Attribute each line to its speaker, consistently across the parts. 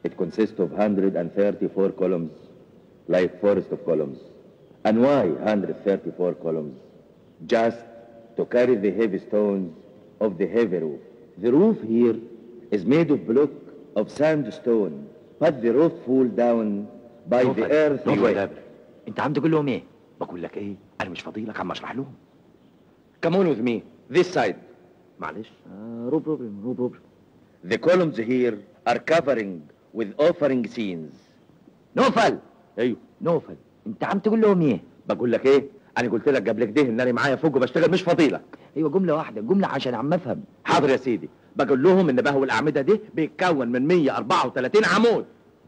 Speaker 1: It consists of 134 columns, like forest of columns. And why 134 columns? Just to carry the heavy stones of the heavy roof. The roof here is made of block of sandstone, but the roof fall down by the earth.
Speaker 2: نوفل يا جابر انت عم تقول لهم ايه بقول لك ايه انا مش فاضي لك عم اشرح لهم
Speaker 1: Come on with me, this side.
Speaker 2: معلش آه روب روب روب روب
Speaker 1: The columns here are covering with offering scenes.
Speaker 2: نوفل
Speaker 1: ايوه
Speaker 2: نوفل انت عم تقول لهم ايه
Speaker 1: بقول لك ايه انا قلت لك قبل كده ان انا معايا فوق وبشتغل مش فاضي لك
Speaker 2: ايوه جمله واحده جمله عشان عم افهم
Speaker 1: حاضر يا سيدي بقول لهم ان بهو الاعمده دي بيتكون من 134 عمود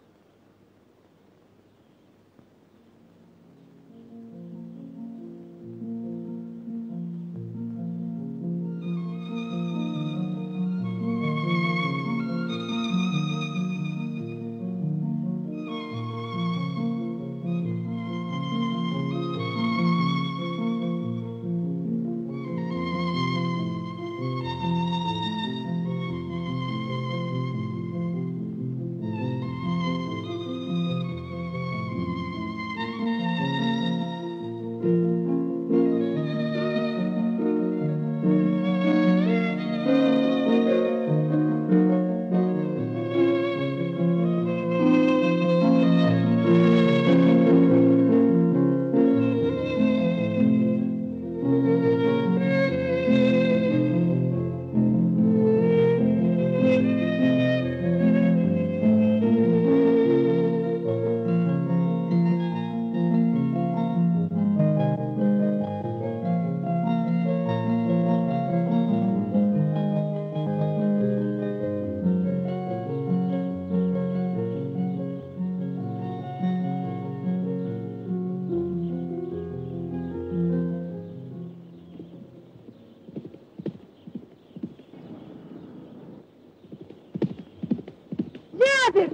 Speaker 3: جابر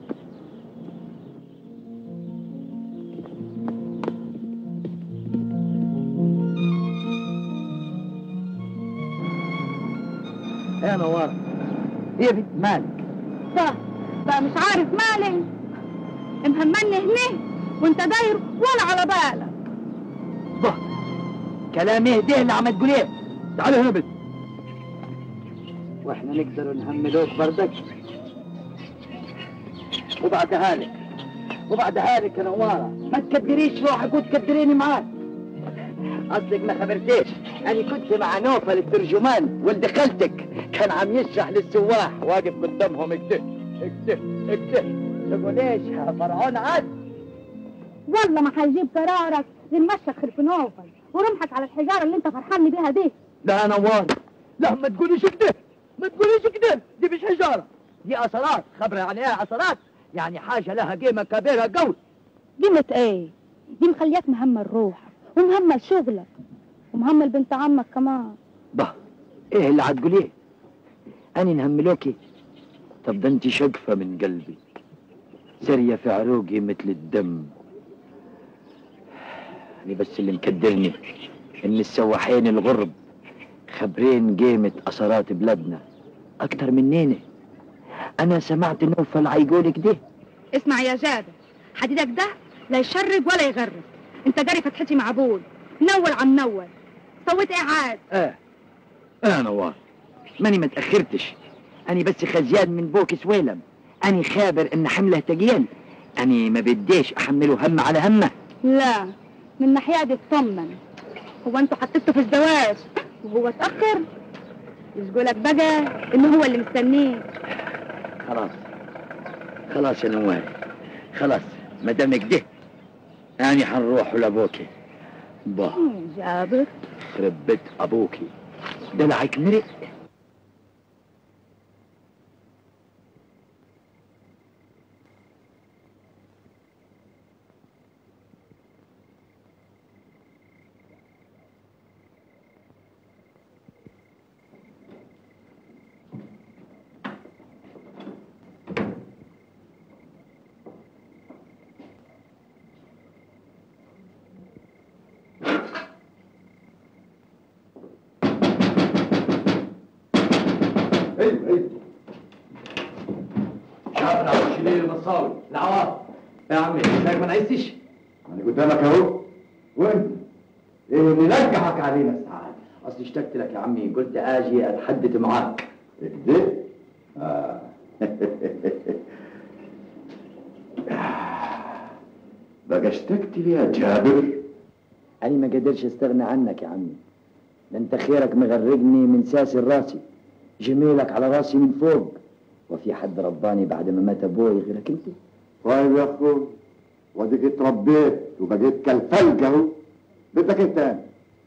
Speaker 2: يا نوار ايه يا بنت مالك
Speaker 3: ده بقى مش عارف مالي مهمني هنا وانت داير ولا على بالك
Speaker 2: ده كلام ايه ده اللي عم تقوليه تعالى هنا بنت واحنا نقدر نهملوك بردك وبعدها لك وبعدها لك يا نوارة ما تكدريش روحك وتكدريني معاك اصلك ما خبرتيش انا كنت مع نوفل الترجمان ولد خالتك كان عم يشرح للسواح واقف قدامهم اكده اكده اكده تقول ايش يا فرعون عاد
Speaker 3: والله ما هيجيب قرارك غير مشك خرفنوفل ورمحك على الحجاره اللي انت فرحان بيها دي
Speaker 2: لا يا نوار لا ما تقوليش كده ما تقوليش كده دي مش حجارة دي أثرات خبر يعني ايه أثرات يعني حاجة لها قيمة كبيرة قوي
Speaker 3: قيمة ايه دي مخلياك مهمل روحك ومهمل شغلك ومهمل بنت عمك كمان
Speaker 2: ده ايه اللي هتقوليه أنا نهملوكي طب ده انت شقفة من قلبي سرية في عروقي مثل الدم أنا بس اللي مكدرني إن السواحين الغرب خبرين قيمة أثرات بلادنا أكتر منيني أنا سمعت نوفل هيقول كده
Speaker 3: اسمع يا جابر حديدك ده لا يشرق ولا يغرب انت جاري فتحتي مع ابوي نول عم نول سويت ايه عاد
Speaker 2: آه آه نوار ماني ما تأخرتش أنا بس خزيان من بوك سويلم أنا خابر إن حمله تقيل أنا ما بديش أحمله هم على همه
Speaker 3: لا من ناحية دي اطمن هو انتوا حطيتوا في الزواج وهو اتأخر يقولك بقى ان هو اللي مستنيه
Speaker 2: خلاص خلاص يا نوار خلاص ما دام كده أنا حنروح لأبوكي با
Speaker 3: جابر
Speaker 2: خرب بيت أبوكي دلعك مرق
Speaker 4: انا عاوز ليه المصاوي العواطف يا عمي شايف ما نعيسش
Speaker 5: انا قدامك اهو وانت ايه اللي نجحك علينا السعاده
Speaker 4: اصل اشتقت لك يا عمي قلت اجي اتحدث معاك
Speaker 5: كده آه. بقى اشتقت لي يا جابر
Speaker 2: أنا ما قدرش استغنى عنك يا عمي ده انت خيرك مغرقني من ساسي راسي جميلك على راسي من فوق وفي حد رباني بعد ما مات ابوي غيرك انت
Speaker 5: طيب يا اخوي واديك اتربيت وبقيت كالفلج اهو بدك انت تاني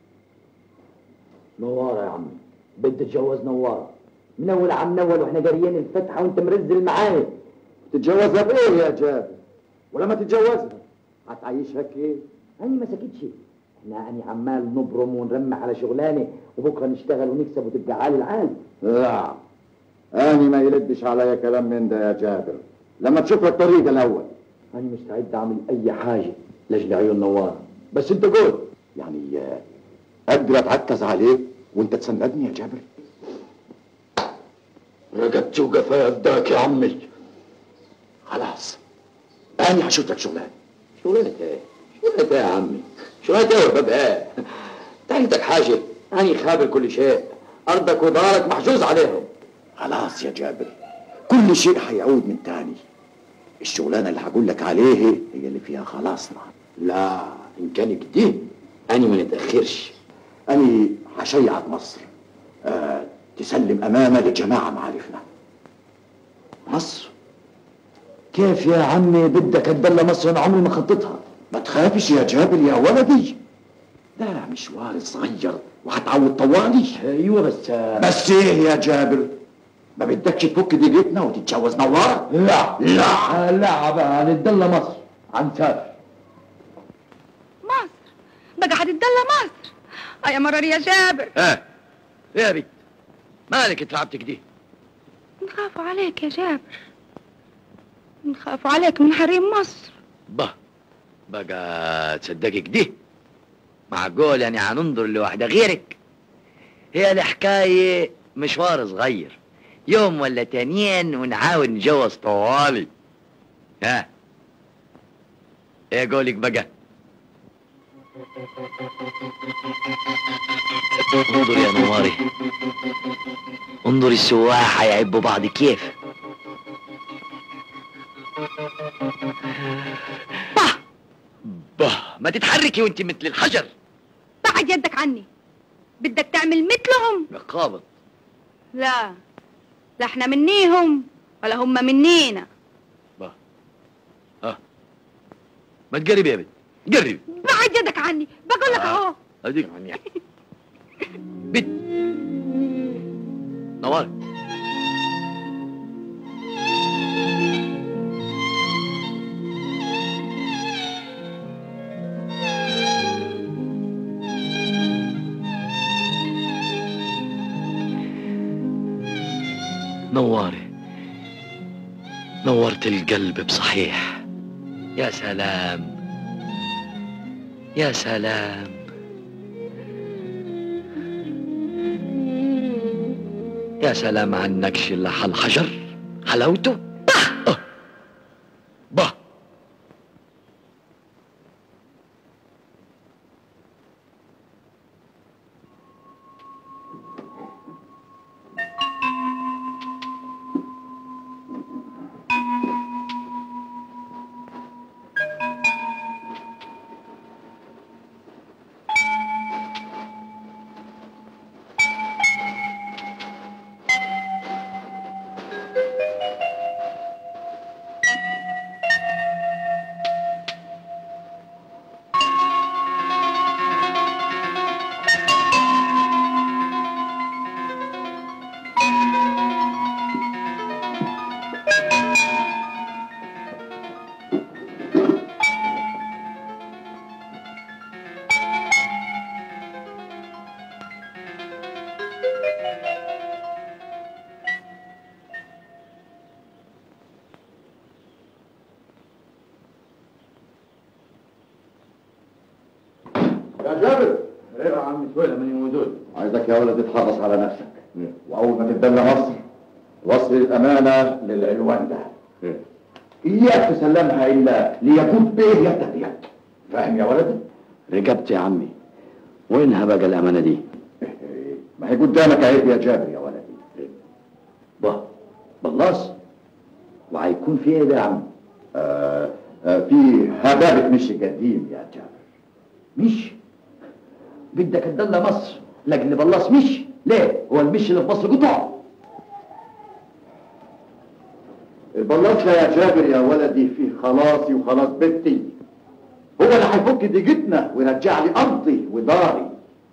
Speaker 2: نوارة يا عمي بدي اتجوز نوارة من اول عم نول واحنا جاريين الفتحة وانت مرزل معايا
Speaker 5: تتجوزها بايه يا جابر ولما تتجوزها هتعيشها كيف
Speaker 2: أنا ما سكتش احنا أنا عمال نبرم ونرمح على شغلانة وبكرة نشتغل ونكسب وتبقى عالي العال
Speaker 5: لا أنا ما يلدش عليا كلام من ده يا جابر لما تشوف الطريق الأول
Speaker 2: أنا مستعد أعمل أي حاجة لأجل عيون نوارة بس أنت قول
Speaker 5: يعني آه، أقدر أتعكز عليك وأنت تسندني يا جابر
Speaker 2: رقبتي وقفايا فداك يا عمي
Speaker 5: خلاص أنا هشوف لك شغلانة
Speaker 2: شغلانة ايه؟ شغلانة ايه يا عمي؟ شغلانة ايه وباب ايه؟ تعيتك حاجة أنا خابر كل شيء أرضك ودارك محجوز عليهم
Speaker 5: خلاص يا جابر كل شيء هيعود من تاني الشغلانة اللي هقول لك عليه هي اللي فيها خلاصنا
Speaker 2: لا إن كان كده أنا ما نتأخرش
Speaker 5: أنا هشيعك مصر آه تسلم أمانة لجماعة معارفنا
Speaker 2: مصر كيف يا عمي بدك اتدلى مصر انا عمري ما خططها
Speaker 5: ما تخافش يا جابر يا ولدي ده مشوار صغير وهتعود طوالي
Speaker 2: ايوه بس
Speaker 5: بس ايه يا جابر ما بدكش تفك دقيقتنا وتتجوز نوار
Speaker 2: لا
Speaker 5: لا
Speaker 2: لا بقى هنتدلى مصر هنسافر
Speaker 3: مصر بقى هتتدلى مصر آه يا مرار يا جابر
Speaker 4: ايه ايه يا بنت مالك اترعبت كده
Speaker 3: نخاف عليك يا جابر نخاف عليك من حريم مصر
Speaker 4: با بقى تصدقي كده معقول يعني هننظر لواحدة غيرك هي الحكاية مشوار صغير يوم ولا تانيين ونحاول نجوز طوالي ها ايه قولك بقى انظر يا نواري انظر السواح هيعبوا بعض كيف
Speaker 3: bah
Speaker 4: bah ما تتحركي وانت مثل الحجر
Speaker 3: بعد يدك عني بدك تعمل مثلهم
Speaker 4: رقابة
Speaker 3: لا لا احنا منيهم ولا هم منينا
Speaker 4: ما تقربي يا بنت قربي
Speaker 3: بعد يدك عني بقول لك اهو
Speaker 4: اديك بنت نوار نواري نورت القلب بصحيح يا سلام يا سلام يا سلام على النكش اللي على الحجر حلاوته bah bah
Speaker 5: يا جابر
Speaker 2: ايه يا عم شويه ماني موجود
Speaker 5: عايزك يا ولد تتحرص على نفسك واول ما تتبنى مصر وصل الامانه للعنوان ده اياك تسلمها الا ليكون بيه يدك بيد فاهم يا ولدي؟
Speaker 4: رقبت يا عمي وينها بقى الأمانة دي
Speaker 5: ما هي قدامك اهي يا جابر يا ولدي
Speaker 4: با بلاص وهيكون في ايه ده يا عم
Speaker 5: آه آه في هبابة مش قديم يا جابر
Speaker 4: مش بدك تدلى مصر لكن بلاص مش ليه هو المش اللي في مصر قطع
Speaker 5: البلاط ده يا جابر يا ولدي فيه خلاصي وخلاص بنتي هو اللي هيفك ضيقتنا ويرجع لي ارضي وداري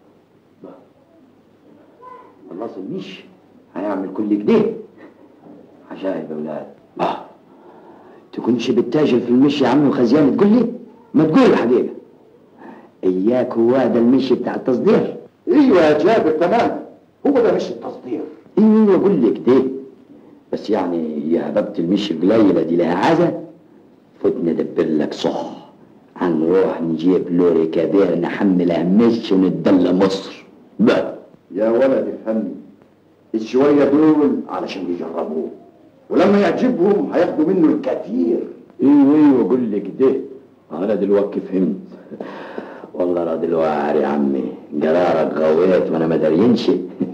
Speaker 4: بلاص المش هيعمل كل كده عجائب يا ولاد اه تكونش بتتاجر في المشي يا عمي وخزيان تقول لي ما تقول الحقيقة اياك هو ده المشي بتاع التصدير
Speaker 5: ايوه يا جابر تمام هو ده مش التصدير
Speaker 4: ايوه اقول لك ده بس يعني يا هببت المشي القليلة دي لها عازة فوت ندبر لك صح هنروح نجيب لوري كبير نحملها مش وندلى مصر بقى
Speaker 5: يا ولد افهمني الشوية دول علشان يجربوه ولما يعجبهم هياخدوا منه الكثير
Speaker 4: ايوه ايوه اقول لك ده انا دلوقتي فهمت والله انا دلوقتي يا عمي قرارك غويت وانا ما درينش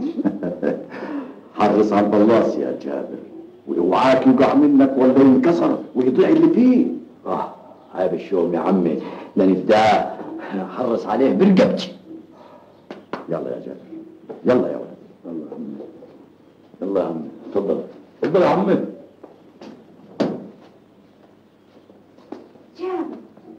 Speaker 5: حرص على البلاص يا جابر واوعاك يقع منك ولا ينكسر ويضيع اللي فيه
Speaker 4: اه عيب الشوم يا عمي لاني في ده حرص عليه برقبتي
Speaker 5: يلا يا جابر يلا يا ولد
Speaker 4: يلا يا عمي يلا يا عمي اتفضل اتفضل يا عمي
Speaker 3: جابر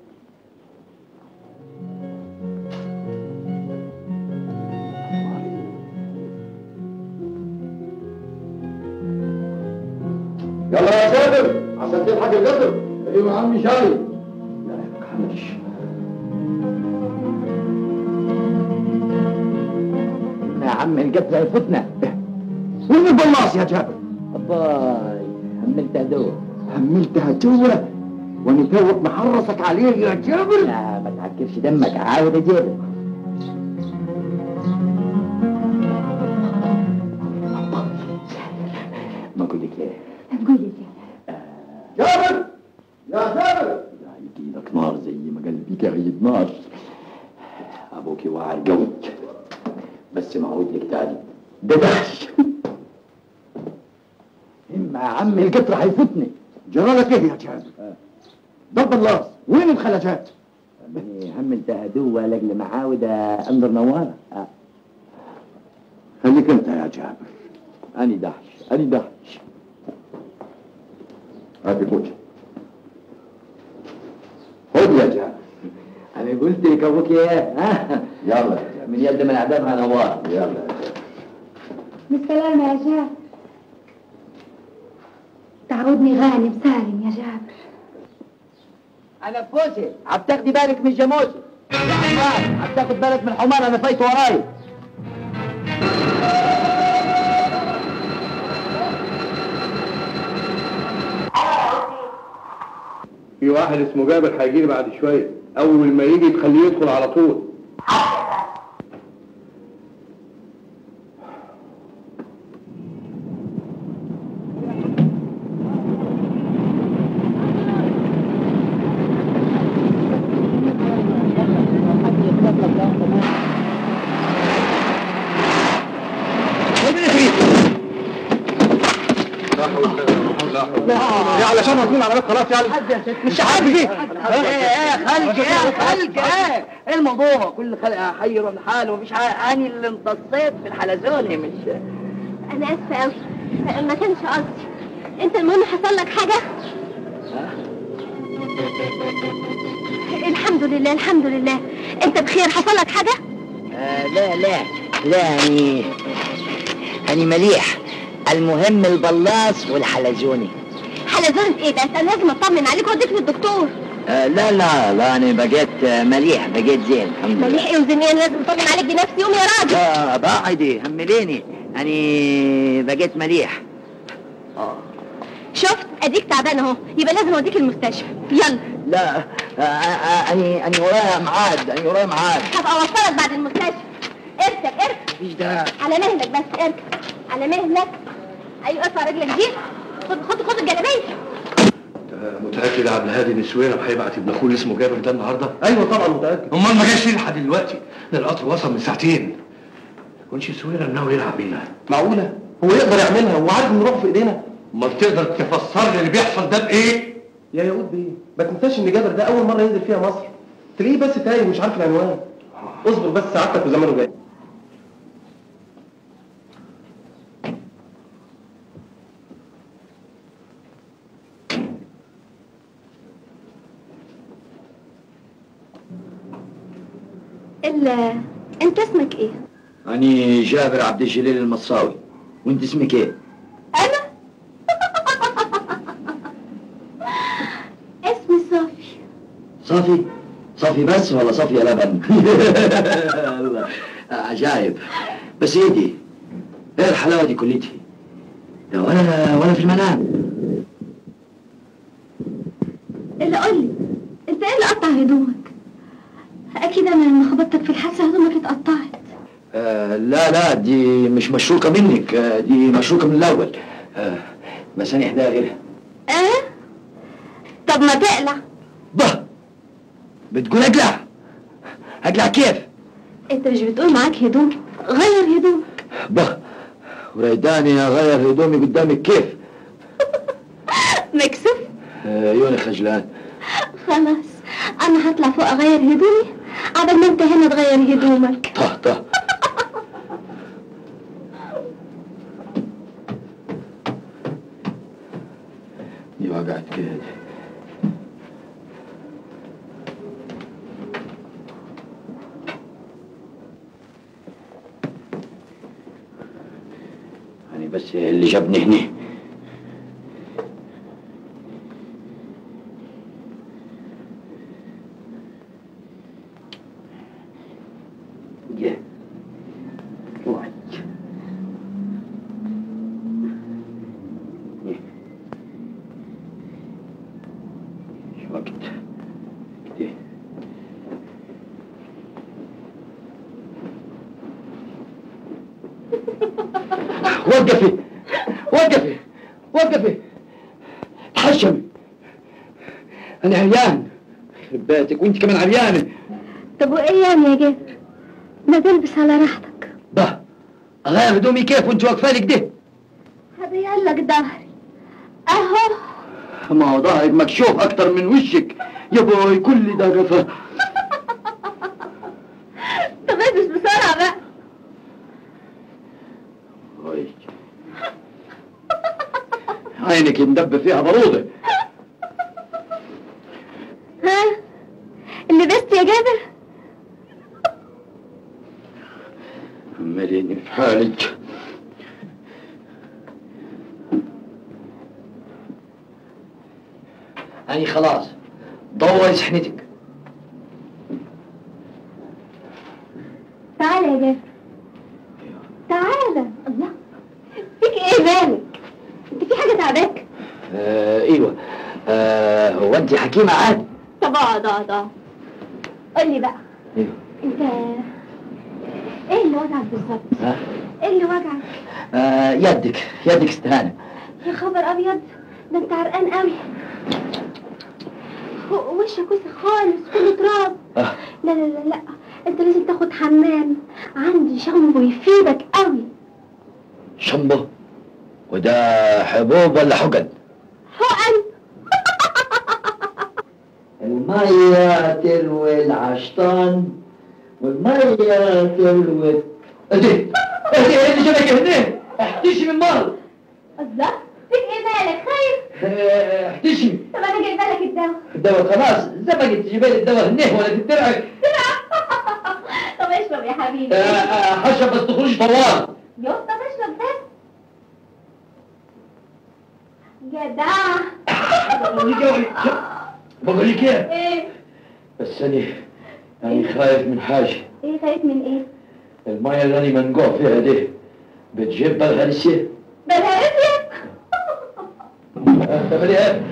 Speaker 5: يلا يا جابر عشان تلحق القطر
Speaker 4: ايوه يا عمي شاي لا يفكحنش يا عم القتل هيفوتنا
Speaker 5: وين البلاص يا جابر
Speaker 4: باي هملت هدوء
Speaker 5: هملتها جوا وانا توك محرصك عليه يا جابر
Speaker 4: لا ما تعكرش دمك عاود اجيبك ما اقول لك ايه
Speaker 3: قول لي جابر
Speaker 5: جابر يا جابر
Speaker 4: لا يجيلك نار زي ما قلبي قايد نار ابوكي واعر قوي بس معود لك تاني ده دهش اما يا عمي القطر هيفوتني
Speaker 5: جرالك ايه يا جابر ده البلاص وين الخلجات
Speaker 4: يعني هم انت هدوة لاجل معاودة انظر نوارة آه.
Speaker 5: خليك انت يا جابر
Speaker 4: اني دهش اني دهش
Speaker 5: هاتي بوجه خد يا جابر
Speaker 4: انا قلت لك ابوك ايه ها
Speaker 5: يلا يا جابر
Speaker 4: من يد من عدمها نوار
Speaker 5: يلا يا جابر
Speaker 3: بالسلامة يا جابر تعودني غانم سالم يا جابر
Speaker 2: انا فوزي عم تاخدي بالك من جاموسي يا عمار عم تاخد بالك من حمار انا فايت وراي
Speaker 6: في واحد اسمه جابر هيجي لي بعد شويه اول ما يجي تخليه يدخل على طول
Speaker 2: يا علشان هكون على خلاص يعني مش عارف ايه ايه ايه خلق ايه خلق ايه ايه الموضوع كل خلق حير من حاله مفيش حاجه انا اللي امتصيت في الحلزوني مش
Speaker 7: انا اسفه قوي ما كانش قصدي انت المهم حصل لك حاجه الحمد لله الحمد لله انت بخير حصل لك حاجه
Speaker 2: آه لا لا لا يعني أنا مليح المهم البلاص والحلزوني
Speaker 7: حلزونة ايه ده انت لازم اطمن عليك واديك للدكتور
Speaker 2: آه لا لا لا أنا بقيت آه، مليح بقيت زين الحمد لله
Speaker 7: مليح ايه وزني انا لازم اطمن عليك بنفسي يوم يا راجل
Speaker 2: لا بعدي همليني أنا بقيت مليح
Speaker 7: شفت اديك تعبان اهو يبقى لازم اوديك المستشفى يلا
Speaker 2: لا آه، آه، أنا أنا ورايا ميعاد أنا ورايا ميعاد
Speaker 7: هبقى اوصلك بعد المستشفى اركب اركب
Speaker 2: مفيش داعي
Speaker 7: على مهلك بس اركب على مهلك ايوه ارفع رجلك دي خد خد خد الجلابيه
Speaker 6: متاكد يا عبد الهادي ان سويرم هيبعت ابن اخوه اللي اسمه جابر ده النهارده
Speaker 8: ايوه طبعا متاكد
Speaker 6: امال ما جاش ليه لحد دلوقتي ده القطر وصل من ساعتين ما يكونش سويرم ناوي يلعب بينا
Speaker 8: معقوله هو يقدر يعملها هو عارف ان روح في ايدينا
Speaker 6: امال تقدر تفسر لي اللي بيحصل ده بايه
Speaker 8: يا ياقوت بيه ما تنساش ان جابر ده اول مره ينزل فيها مصر تلاقيه بس تايه ومش عارف العنوان اصبر بس سعادتك وزمانه جاي
Speaker 7: الا انت اسمك ايه
Speaker 4: أنا جابر عبد الجليل المصاوي وأنت اسمك إيه؟
Speaker 7: انا اسمي صافي
Speaker 4: صافي؟ صافي بس ولا صافي يا لبن؟ الله، عجايب بس ايه دي؟ ايه الحلاوة دي كلتي؟ ده ولا ولا في المنام
Speaker 7: الا قول لي انت ايه اللي قطع هدومك اكيد انا لما خبطتك في الحادثه هدومك اتقطعت
Speaker 4: آه لا لا دي مش مشروكة منك آه دي مشروكة من الأول آه بس أنا إحداها غيرها
Speaker 7: اه طب ما تقلع
Speaker 4: به بتقول أقلع أقلع كيف؟
Speaker 7: انت مش بتقول معاك هدوم غير هدومك
Speaker 4: به وريداني أغير هدومي قدامك كيف؟
Speaker 7: مكسوف
Speaker 4: آه عيوني خجلان
Speaker 7: خلاص انا هطلع فوق اغير هدومي عبال ما انت هنا تغير هدومك
Speaker 4: طه طه دي وقعت كده يعني بس اللي جابني هنا Yeah. Right. Yeah. شو وقت كده وقفي وقفي وقفي تحشمي انا عريان يخرب بيتك وانت كمان عريانه
Speaker 7: طب وايه يعني يا جابر ما تلبس على راحتك
Speaker 4: به اغير هدومي كيف وانت واقفه لي كده
Speaker 7: هبين لك ظهري اهو
Speaker 4: ما هو ظهرك مكشوف اكتر من وشك يا بوي كل ده قفا
Speaker 7: طب البس بسرعه بقى
Speaker 4: عينك مدب فيها بروضه
Speaker 7: ها لبست يا جابر
Speaker 4: عماليني في حالك يعني خلاص ضوي سحنتك
Speaker 7: تعالى يا جابر تعالى الله فيك ايه مالك انت في حاجه تعباك
Speaker 4: آه ايوه آه هو انت حكيمه عاد
Speaker 7: طب اقعد اقعد اقعد قول لي بقى
Speaker 4: ايوه
Speaker 7: انت ايه اللي وجعك بالظبط
Speaker 4: ها
Speaker 7: ايه اللي وجعك
Speaker 4: آه يدك يدك استهانه
Speaker 7: يا خبر ابيض ده انت عرقان قوي و- وشك وسخ خالص كله تراب
Speaker 4: آه.
Speaker 7: لا لا لا لا انت لازم تاخد حمام عندي شامبو يفيدك قوي
Speaker 4: شمبو وده حبوب ولا حقن
Speaker 7: حقن
Speaker 4: المية تروي العشطان والمية تروي ادي ادي ادي جابك هنا احتشي من مرض
Speaker 7: الله فيك ايه مالك خايف
Speaker 4: اه، احتشي
Speaker 7: طب انا جايبه لك الدواء
Speaker 4: الدواء خلاص زبقت تجيب لي الدواء هنا ولا تترعك
Speaker 7: طب اشرب يا حبيبي
Speaker 4: اه، حشر بس تخرج فوار
Speaker 7: يوم طب اشرب بس جدع
Speaker 4: بقول لك ايه
Speaker 7: ايه
Speaker 4: بس انا انا خايف من حاجه
Speaker 7: ايه خايف من ايه
Speaker 4: المية اللي انا منقوع فيها دي بتجيب بالهرسيه
Speaker 7: بالهرسيا
Speaker 4: تعملي ايه؟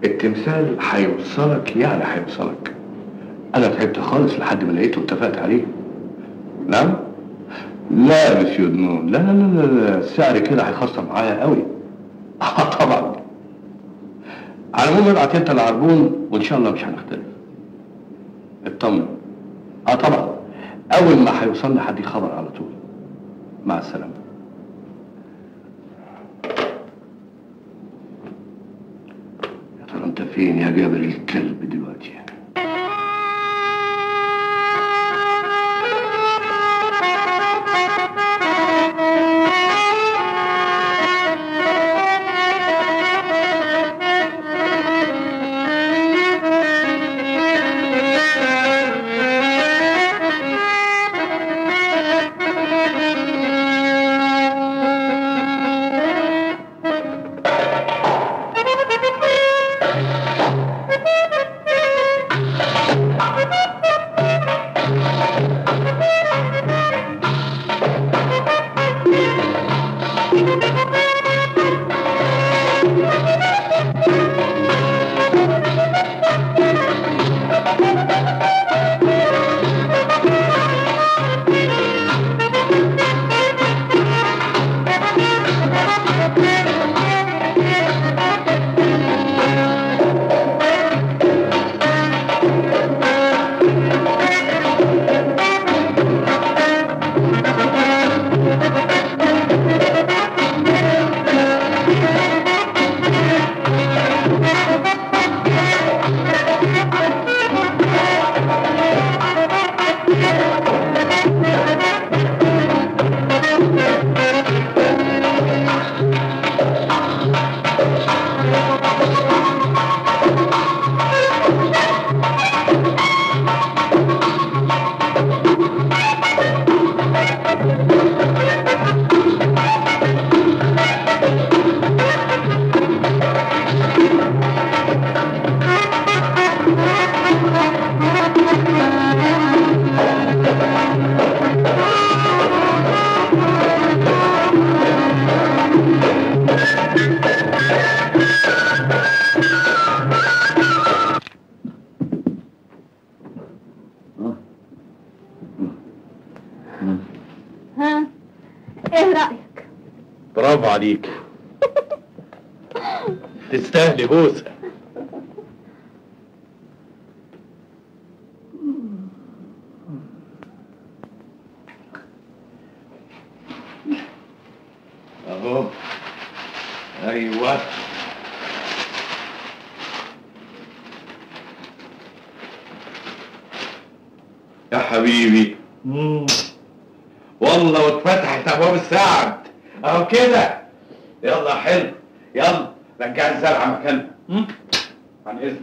Speaker 6: التمثال هيوصلك يعني هيوصلك انا تعبت خالص لحد ما لقيته واتفقت عليه نعم لا يا مسيو دنون لا لا لا لا, لا. السعر كده هيخسر معايا قوي اه طبعا على العموم ابعت انت العربون وان شاء الله مش هنختلف اطمن اه طبعا اول ما هيوصلنا هديك خبر على طول مع السلامه يا ترى انت فين يا جابر الكلب دلوقتي
Speaker 7: ها ايه رأيك
Speaker 6: برافو عليك تستاهلي بوسه اهو ايوه يا حبيبي مم. والله واتفتحت ابواب السعد اهو كده يلا يا حلو يلا رجع الزرعه مكانها مم؟ عن اذنك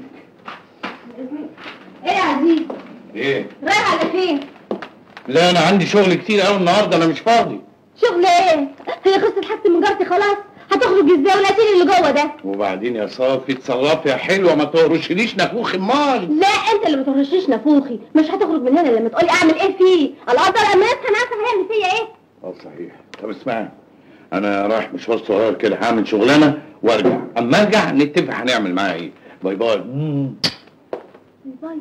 Speaker 7: ايه يا عزيز
Speaker 6: ايه
Speaker 7: رايح على فين
Speaker 6: لا انا عندي شغل كتير قوي النهارده انا مش فاضي
Speaker 7: شغل ايه هي قصة حاجة مجارتي خلاص هتخرج ازاي ولا اللي جوه ده
Speaker 6: وبعدين يا صافي اتصرفي يا حلوه ما تهرشليش نافوخ امال
Speaker 7: لا انت اللي ما ترشيش نافوخي مش هتخرج من هنا لما تقولي اعمل ايه فيه القدر امانتها انا عارفه هيعمل فيا ايه
Speaker 6: اه صحيح طب اسمعي انا رايح مشوار صغير كده هعمل شغلانه وارجع اما ارجع نتفق هنعمل معاها ايه باي باي مم.
Speaker 7: باي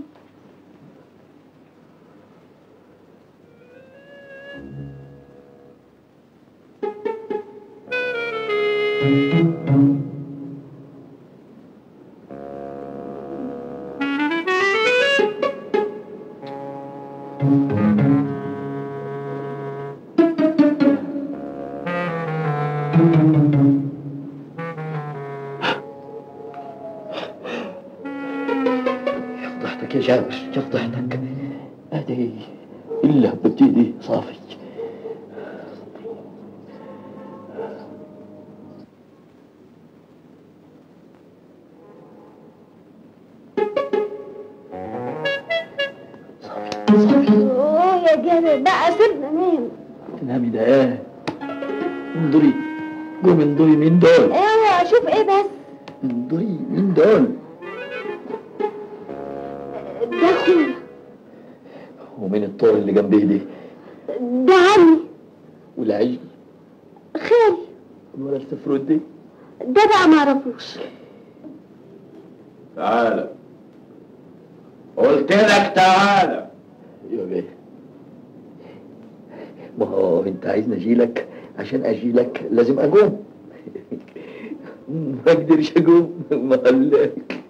Speaker 4: فضحتك يا جابر يا فضحتك هذه إلا بتيدي صافي
Speaker 7: اوه يا جابر بقى سيبنا نام
Speaker 4: تنامي ده ايه انظري قومي انظري مين دول
Speaker 7: ايوه اشوف ايه بس
Speaker 4: انظري مين دول
Speaker 7: ده اخويا
Speaker 4: ومين الطور اللي جنبي دي
Speaker 7: ده عمي
Speaker 4: والعجل
Speaker 7: خالي
Speaker 4: ولا السفرود دي
Speaker 7: ده بقى ما اعرفوش
Speaker 6: تعالى قلت لك تعالى
Speaker 4: يا بيه ما هو انت عايزني اجيلك عشان اجيلك لازم اقوم ما اقدرش اقوم ما قالك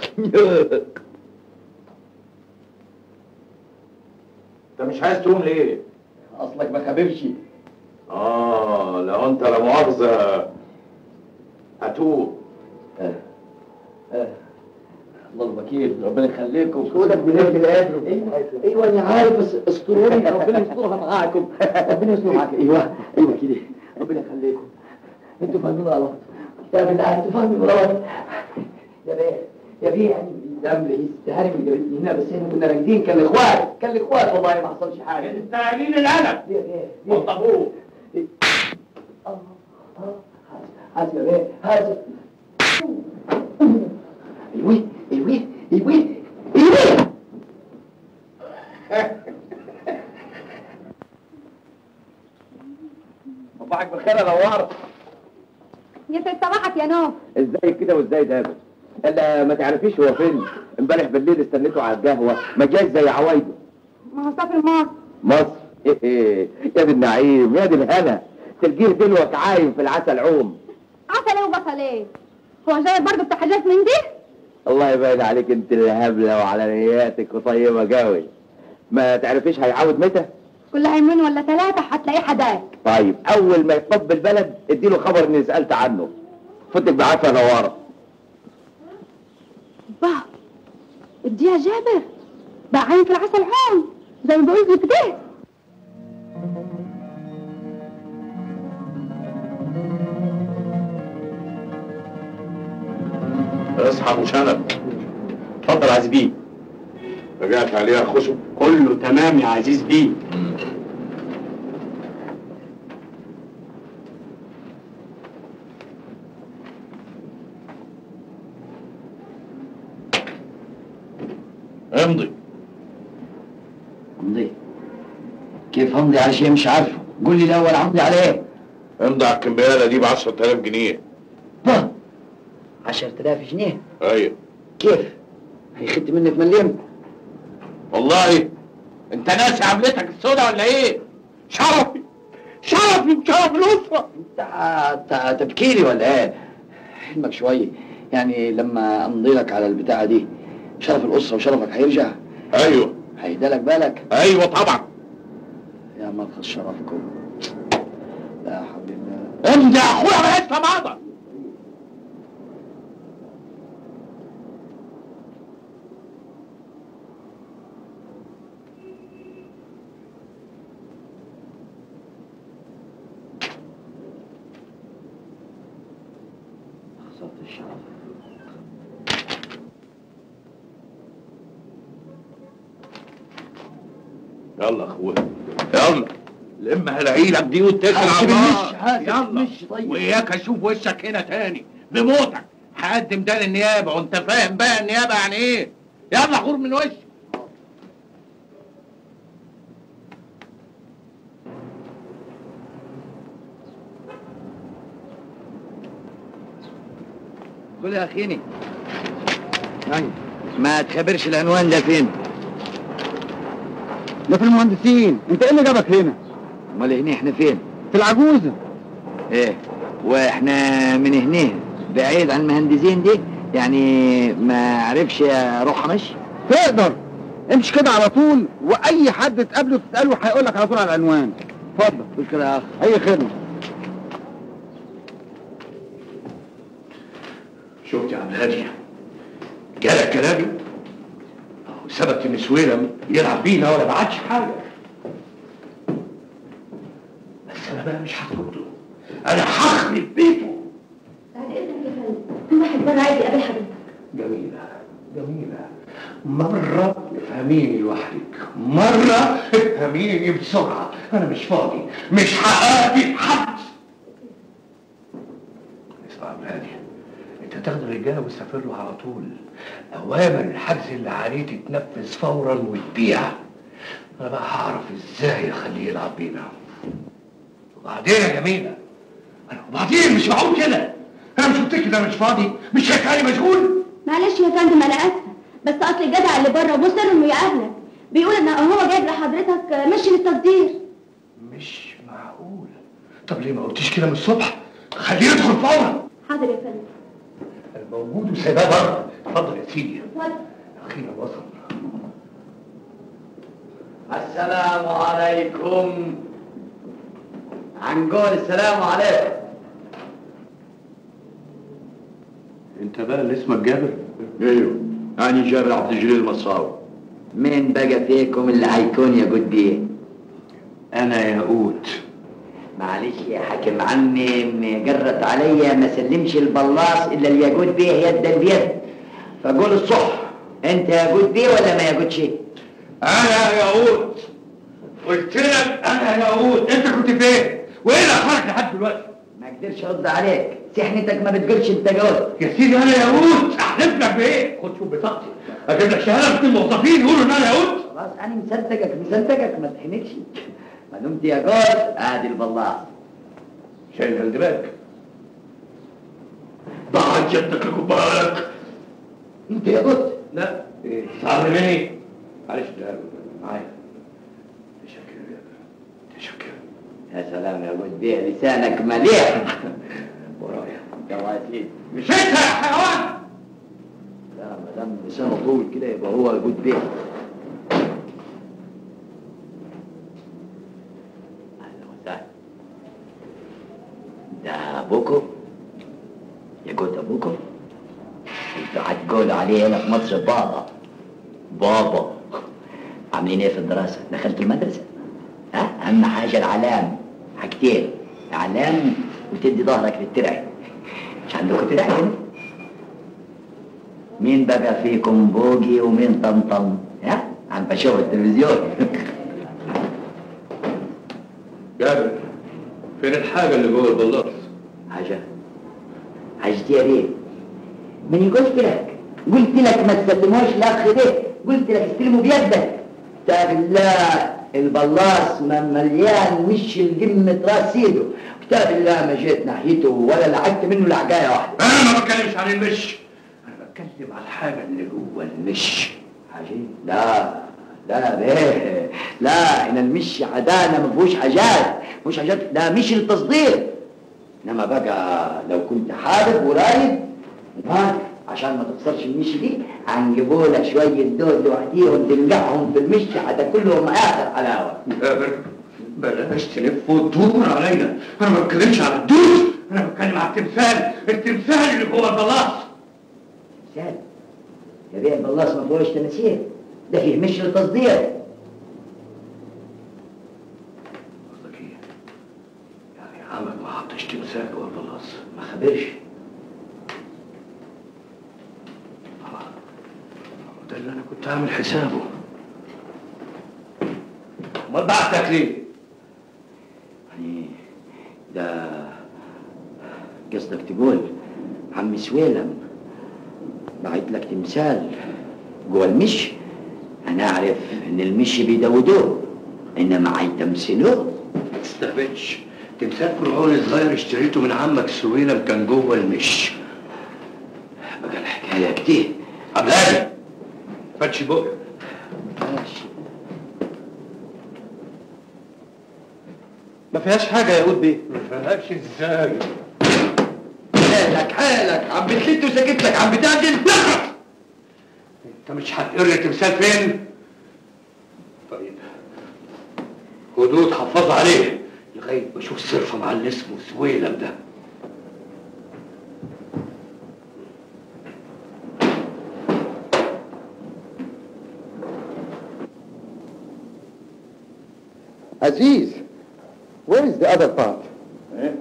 Speaker 6: انت مش عايز تقوم ليه؟
Speaker 4: اصلك ما خبرش
Speaker 6: اه لو انت لا مؤاخذة هتوب
Speaker 4: الله الوكيل ربنا يخليكم سودك بلاد القادر ايوه ايوه انا عارف بس استروني ربنا يسترها معاكم ربنا يستر معاكم ايوه ايوه كده ربنا يخليكم انتوا فاهمين غلط يا بالله انتوا فاهمين غلط يا بيه يا بيه يعني الدم يستهرب اللي هنا بس احنا كنا راكدين كان الاخوات كان الاخوات والله ما حصلش حاجه
Speaker 6: انت قليل الادب
Speaker 4: يا بيه
Speaker 6: والطابور
Speaker 4: حاسب يا بيه حاسب ايوه ايوه ايوه ايوه
Speaker 1: صباحك بخير يا نوار
Speaker 3: يسعد صباحك يا نوف
Speaker 1: ازاي كده وازاي ده الا ما تعرفيش هو فين امبارح بالليل استنيته على القهوه ما جاش زي عوايده
Speaker 3: ما هو سافر مصر
Speaker 1: مصر يا دي النعيم يا دي الهنا تلقيه دلوك عايم في العسل عوم
Speaker 3: عسل ايه وبصل ايه هو جاي برضه بتاع حاجات من دي
Speaker 1: الله يبين عليك انت اللي هبله وعلى نياتك وطيبه قوي ما تعرفيش هيعود متى
Speaker 3: كل يومين ولا ثلاثة هتلاقيه حداك
Speaker 1: طيب اول ما يطب البلد اديله خبر اني سالت عنه فتك بعافيه نواره
Speaker 3: با اديها جابر بقى عايم في العسل عوم زي ما بقول لك كده
Speaker 6: اصحى ابو شنب
Speaker 5: اتفضل يا عزيز بيه
Speaker 6: رجعت عليها خشب
Speaker 5: كله تمام يا عزيز بيه
Speaker 6: امضي
Speaker 4: امضي كيف امضي على شيء مش عارفه قول لي الاول امضي على ايه
Speaker 6: امضي على الكمبياله دي ب 10000 جنيه
Speaker 4: با 10000 جنيه
Speaker 6: ايوه
Speaker 4: كيف هيخد منك مليم
Speaker 6: والله انت ناسي عملتك السوداء ولا ايه؟ شرفي شرفي وشرف الاسره
Speaker 4: انت تبكيلي ولا ايه حلمك شويه يعني لما امضي لك على البتاعه دي شرف الاسره وشرفك هيرجع
Speaker 6: ايوه
Speaker 4: هيدالك بالك
Speaker 6: ايوه طبعا
Speaker 4: يا مرخص شرفكم لا حول الله
Speaker 6: امضي يا اخويا بلاش فماضه
Speaker 4: خسرت الشرف
Speaker 6: يلا اخويا يلا لم هلاقيلك دي واتكل على
Speaker 4: حاسب
Speaker 6: الله
Speaker 4: المشي، حاسب
Speaker 6: يلا
Speaker 4: المشي، طيب.
Speaker 6: واياك اشوف وشك هنا تاني بموتك هقدم ده للنيابه وانت فاهم بقى النيابه يعني ايه يلا غور من وشي
Speaker 4: قول يا اخيني ما تخبرش العنوان ده فين
Speaker 9: ده في المهندسين انت ايه اللي جابك هنا
Speaker 4: امال هنا احنا فين
Speaker 9: في العجوزه
Speaker 4: ايه واحنا من هنا بعيد عن المهندسين دي يعني ما عرفش اروح مشي
Speaker 9: تقدر امشي كده على طول واي حد تقابله تساله هيقول لك على طول على العنوان اتفضل
Speaker 4: قول كده يا اخ
Speaker 9: اي خدمه
Speaker 6: شفت يا عم هادي جالك كلامي أهو سبت ان سويلم يلعب بينا ولا بعتش حاجه بس انا بقى مش هسكت له انا هخرب بيته
Speaker 7: بعد اذنك يا فندم في واحد بره عايز يقابل حضرتك
Speaker 6: جميلة جميلة مرة افهميني لوحدك مرة افهميني بسرعة أنا مش فاضي مش هقابل حد اسمع يا عم هادي أنت تاخد الرجالة وتسافر على طول أوامر الحجز اللي عليه تتنفذ فورا وتبيع أنا بقى هعرف إزاي أخليه يلعب بينا وبعدين يا جميلة أنا وبعدين مش معقول كده أنا مش قلت لك إن أنا مش فاضي مش شايف حالي مشغول
Speaker 7: معلش يا فندم انا اسفه بس اصل الجدع اللي بره مصر انه يقابلك بيقول ان هو جايب لحضرتك مشي للتصدير
Speaker 6: مش معقول طب ليه ما قلتيش كده من الصبح خليه يدخل فورا
Speaker 7: حاضر يا فندم
Speaker 6: الموجود وسايباه بره اتفضل يا سيدي
Speaker 7: اتفضل
Speaker 6: اخيرا وصل
Speaker 2: السلام عليكم عنقول السلام عليكم
Speaker 6: انت بقى اللي اسمك جابر
Speaker 5: ايوه انا جابر عبد الجليل المصاوي
Speaker 2: مين بقى فيكم اللي هيكون يا جدي
Speaker 6: انا ياقوت
Speaker 2: معلش يا حاكم عمي مجرت عليا ما سلمش البلاص الا الياقوت بيه يدا بيد فقول الصح انت ياقوت بيه ولا ما ياقوتش
Speaker 6: انا ياقوت قلت لك انا ياقوت انت كنت فين وايه اللي اخرك لحد دلوقتي
Speaker 2: ما اقدرش ارد عليك سحنتك ما بتقولش انت قول
Speaker 6: يا سيدي انا ياقوت احلف لك بايه خد شوف بطاقتي اجيب لك شهاده من الموظفين يقولوا ان انا ياقوت
Speaker 2: خلاص انا مصدقك مصدقك ما تحنكش ما دمت يا قول ادي البلاص
Speaker 6: شايل هالدماغ ضاعت جدك لكبارك
Speaker 2: انت يا قول
Speaker 6: لا ايه تعال مني معلش ده معايا تشكر يا جابر تشكر
Speaker 2: يا سلام يا قول بيه لسانك مليح
Speaker 6: ورايا
Speaker 2: جواسيس
Speaker 6: مش انت يا حيوان
Speaker 2: لا ما دام لسانه طول كده يبقى هو جود بيه اهلا وسهلا ده ابوكو يا جود ابوكو انتوا هتقولوا عليه هنا في مصر بابا بابا عاملين ايه في الدراسه دخلتوا المدرسه ها اهم حاجه العلام حاجتين علام وتدي ظهرك للترعي مش عندكم ترعي هنا مين بقى فيكم بوجي ومين طمطم ها عم بشوف التلفزيون
Speaker 6: جابر فين الحاجه اللي جوه البلاط
Speaker 2: حاجة حاجتي يا بيه من قلت لك قلت لك ما تسلموش لاخ ده قلت لك استلموا بيدك كتاب الله البلاص ما مليان مش الجمة راس سيده كتاب الله ما جيت ناحيته ولا لعبت منه لعجايه واحده
Speaker 6: انا ما بتكلمش عن المش انا بتكلم على الحاجه اللي جوه المش
Speaker 2: عجيب لا لا بيه لا ان المش عدانه ما فيهوش حاجات مش حاجات ده مش التصدير انما بقى لو كنت حابب ورايد هناك عشان ما تخسرش المش دي هنجيبوا لك شويه دول لوحديهم تنقعهم في المش هتاكلهم اخر حلاوه
Speaker 6: جابر بلاش تلف وتدور عليا انا ما بتكلمش على الدود انا بتكلم على التمثال التمثال اللي جوه البلاط
Speaker 2: سهل يا بيه بالله ما فيهوش تماثيل ده فيه مش التصدير
Speaker 6: قصدك ايه؟ يعني عمك ما حطش تمثال جوه البلاط
Speaker 2: ما خبرش
Speaker 6: ده اللي انا كنت عامل حسابه امال بعتك ليه؟
Speaker 2: يعني ده قصدك تقول عم سويلم بعت لك تمثال جوه المش انا اعرف ان المش بيدودوه انما هيتمثلوه
Speaker 6: ما تستهبلش تمثال فرعون صغير اشتريته من عمك سويلم كان جوه المش
Speaker 2: بقى الحكايه كتير
Speaker 6: عبد الهادي فتش بقى
Speaker 2: ماشي
Speaker 8: ما فيهاش حاجه يا قود بيه
Speaker 6: ما فيهاش ازاي
Speaker 2: حالك حالك عم بتلت وسكت لك عم بتعدل
Speaker 6: انت مش هتقري التمثال فين؟ طيب هدوء حفظ عليه لغايه ما اشوف صرفه مع اللي اسمه سويلم ده
Speaker 9: Aziz, where is the other part?
Speaker 5: ايه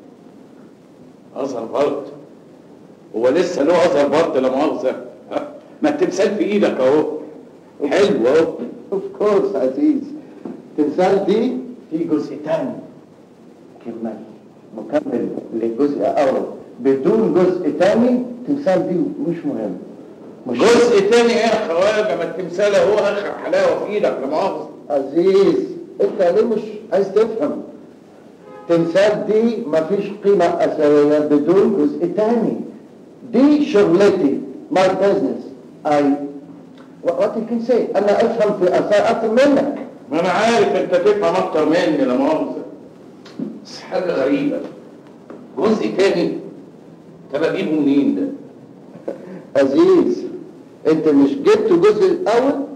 Speaker 5: اظهر برضه هو لسه له اظهر برضه لا مؤاخذه ها؟ ما التمثال في ايدك اهو حلو اهو
Speaker 9: Of course, Aziz. تمثال دي
Speaker 5: في جزء تاني كمل مكمل للجزء الاول بدون جزء تاني تمثال دي مش مهم مش جزء تاني ايه يا خواجه ما التمثال اهو اخر حلاوه في ايدك لا مؤاخذه
Speaker 9: عزيز انت ليه مش عايز تفهم تمثال دي مفيش قيمة أثرية بدون جزء تاني دي شغلتي
Speaker 5: my business I what, what you can say انا افهم في اثار اكتر منك
Speaker 6: ما انا عارف انت تفهم اكتر مني لا مؤاخذه بس حاجه غريبه جزء تاني طب اجيبه منين ده؟
Speaker 5: عزيز انت مش جبت الجزء الاول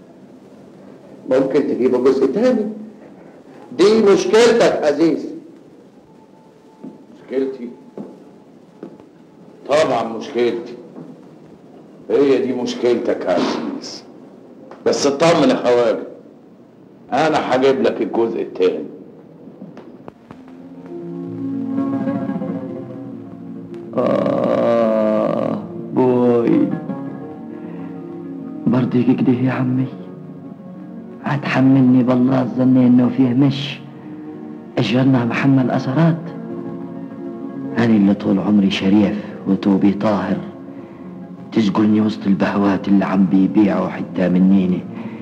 Speaker 5: ممكن تجيب الجزء الثاني دي مشكلتك عزيز
Speaker 6: مشكلتي طبعا مشكلتي هي دي مشكلتك يا عزيز بس اطمن يا خواجه انا هجيب لك الجزء التاني
Speaker 4: آه بوي برضيك كده يا عمي هتحملني بالله ظني انه فيه مش اشغلنا محمل اثرات انا اللي طول عمري شريف وتوبي طاهر تسجلني وسط البهوات اللي عم بيبيعوا حتى منيني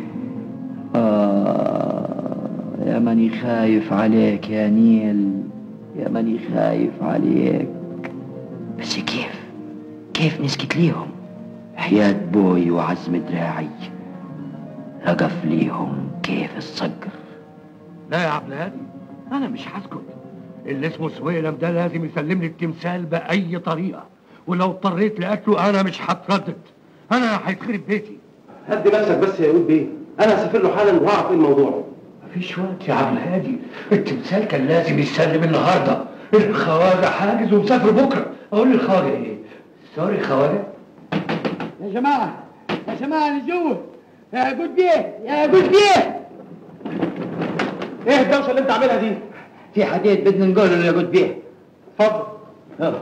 Speaker 4: آه يا ماني خايف عليك يا نيل يا ماني خايف عليك بس كيف كيف نسكت ليهم حياة بوي وعزم دراعي رقف ليهم كيف الصقر
Speaker 6: لا يا عبد الهادي انا مش هسكت اللي اسمه سويلم ده لازم يسلم لي التمثال باي طريقه ولو اضطريت لقتله انا مش هتردد انا هيتخرب بيتي
Speaker 8: هدي نفسك بس يا يقول بيه انا هسافر له حالا واعرف ايه الموضوع
Speaker 6: مفيش وقت يا عبد الهادي التمثال كان لازم يتسلم النهارده الخواجه حاجز ومسافر بكره اقول للخواجه ايه سوري خواجه
Speaker 2: يا جماعة يا جماعة اللي جوه يا جود بيه يا جود بيه
Speaker 8: ايه الدوشه اللي انت عاملها دي
Speaker 2: في حديث بدنا نقوله يا جود بيه
Speaker 8: اتفضل
Speaker 2: يلا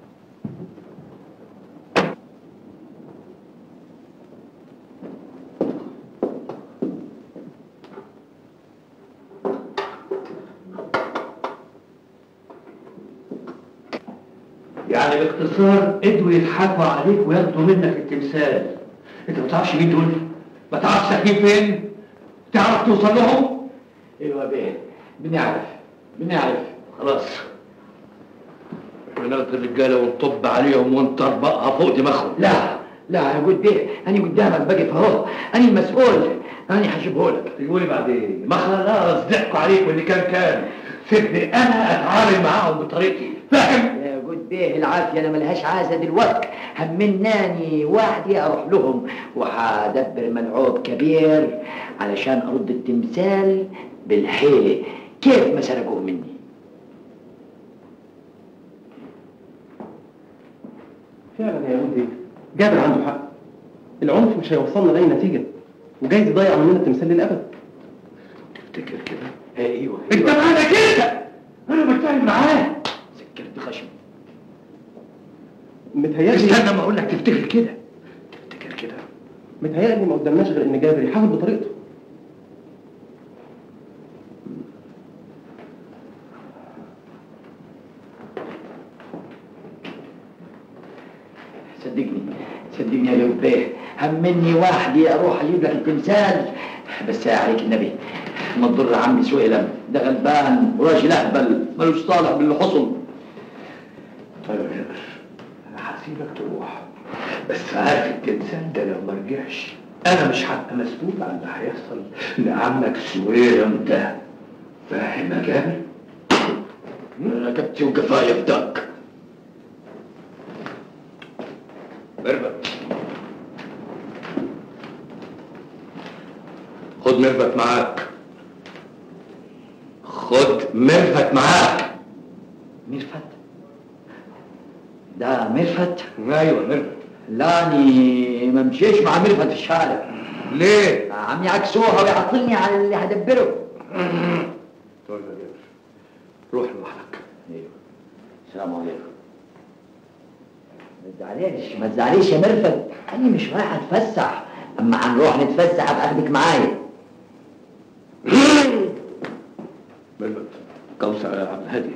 Speaker 6: يعني باختصار قدروا يضحكوا عليك وياخدوا منك التمثال انت ما تعرفش مين دول ما تعرفش ساكنين فين تعرف توصل لهم
Speaker 2: ايوه بيه بنعرف بنعرف
Speaker 6: خلاص احنا ناخد الرجاله ونطب عليهم ونطربقها فوق دماغهم
Speaker 2: لا لا يا جود بيه انا قدامك بقف اهو انا المسؤول انا هجيبهولك
Speaker 6: تقولي بعدين ما خلاص ضحكوا عليك واللي كان كان سيبني انا اتعامل معاهم بطريقتي فاهم
Speaker 2: يا جود بيه العافية أنا ملهاش عازة دلوقتي همناني وحدي أروح لهم وحدبر ملعوب كبير علشان أرد التمثال بالحيل كيف ما سرقوه مني
Speaker 8: فعلا يا يقول بيه جابر عنده حق العنف مش هيوصلنا لاي نتيجه وجايز يضيع مننا التمثال للابد
Speaker 6: تفتكر كده
Speaker 2: ايوه
Speaker 6: انت مالك انت انا بتكلم معاه
Speaker 2: سكرت خشم
Speaker 8: متهيألي
Speaker 6: استنى ما اقول لك تفتكر كده تفتكر كده
Speaker 8: متهيألي ما قدامناش غير ان جابر يحاول بطريقته
Speaker 2: صدقني صدقني يا جود بيه همني وحدي أروح أجيب لك التمثال بس يا عليك النبي ما تضر عمي سويلم ده غلبان وراجل أهبل ملوش صالح باللي حصل
Speaker 6: طيب يا جابر انا هسيبك تروح بس عارف التمثال ده لو ما رجعش انا مش هبقى مسؤول عن اللي هيحصل لعمك سويرم ده فاهم يا جابر؟
Speaker 2: ركبتي وقفايا في دك
Speaker 6: مربط خد مربط معاك خد مربط معاك
Speaker 2: مرفت ده مرفت
Speaker 6: ايوه مربط
Speaker 2: لاني ما مشيش مع مرفت في الشارع
Speaker 6: ليه؟
Speaker 2: عم يعكسوها ويعطلني على اللي هدبره
Speaker 6: طيب يا جابر روح لوحدك
Speaker 2: ايوه السلام عليكم ما تزعليش ما تزعليش يا مرفت انا مش رايح اتفسح اما هنروح نتفسح ابقى اخدك معايا
Speaker 6: مربط كوثر يا عبد الهادي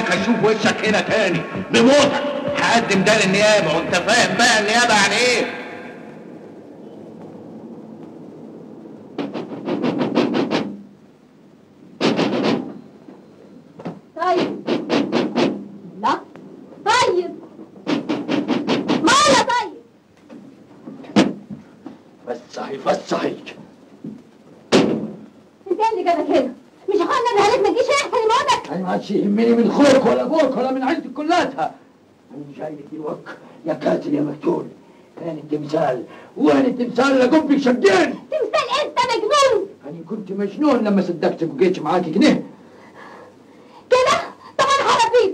Speaker 6: اشوف وشك هنا تاني بموتك هقدم ده للنيابه وانت فاهم بقى النيابه يعني ايه
Speaker 7: طيب لا طيب مالا طيب
Speaker 4: فسحي فسحي
Speaker 7: انت إيه اللي جابك هنا مش اخوانا اللي عليك ما تجيش احسن يموتك
Speaker 4: انا ما عادش يهمني من اخوك ولا ابوك ولا من عيلتك كلها انا جاي لك دلوقتي يا قاتل يا مقتول فين التمثال وين التمثال اللي قم بيشجعني
Speaker 7: تمثال انت مجنون
Speaker 4: انا كنت مجنون لما صدقتك وجيت معاك جنيه
Speaker 7: كده طب انا هربيك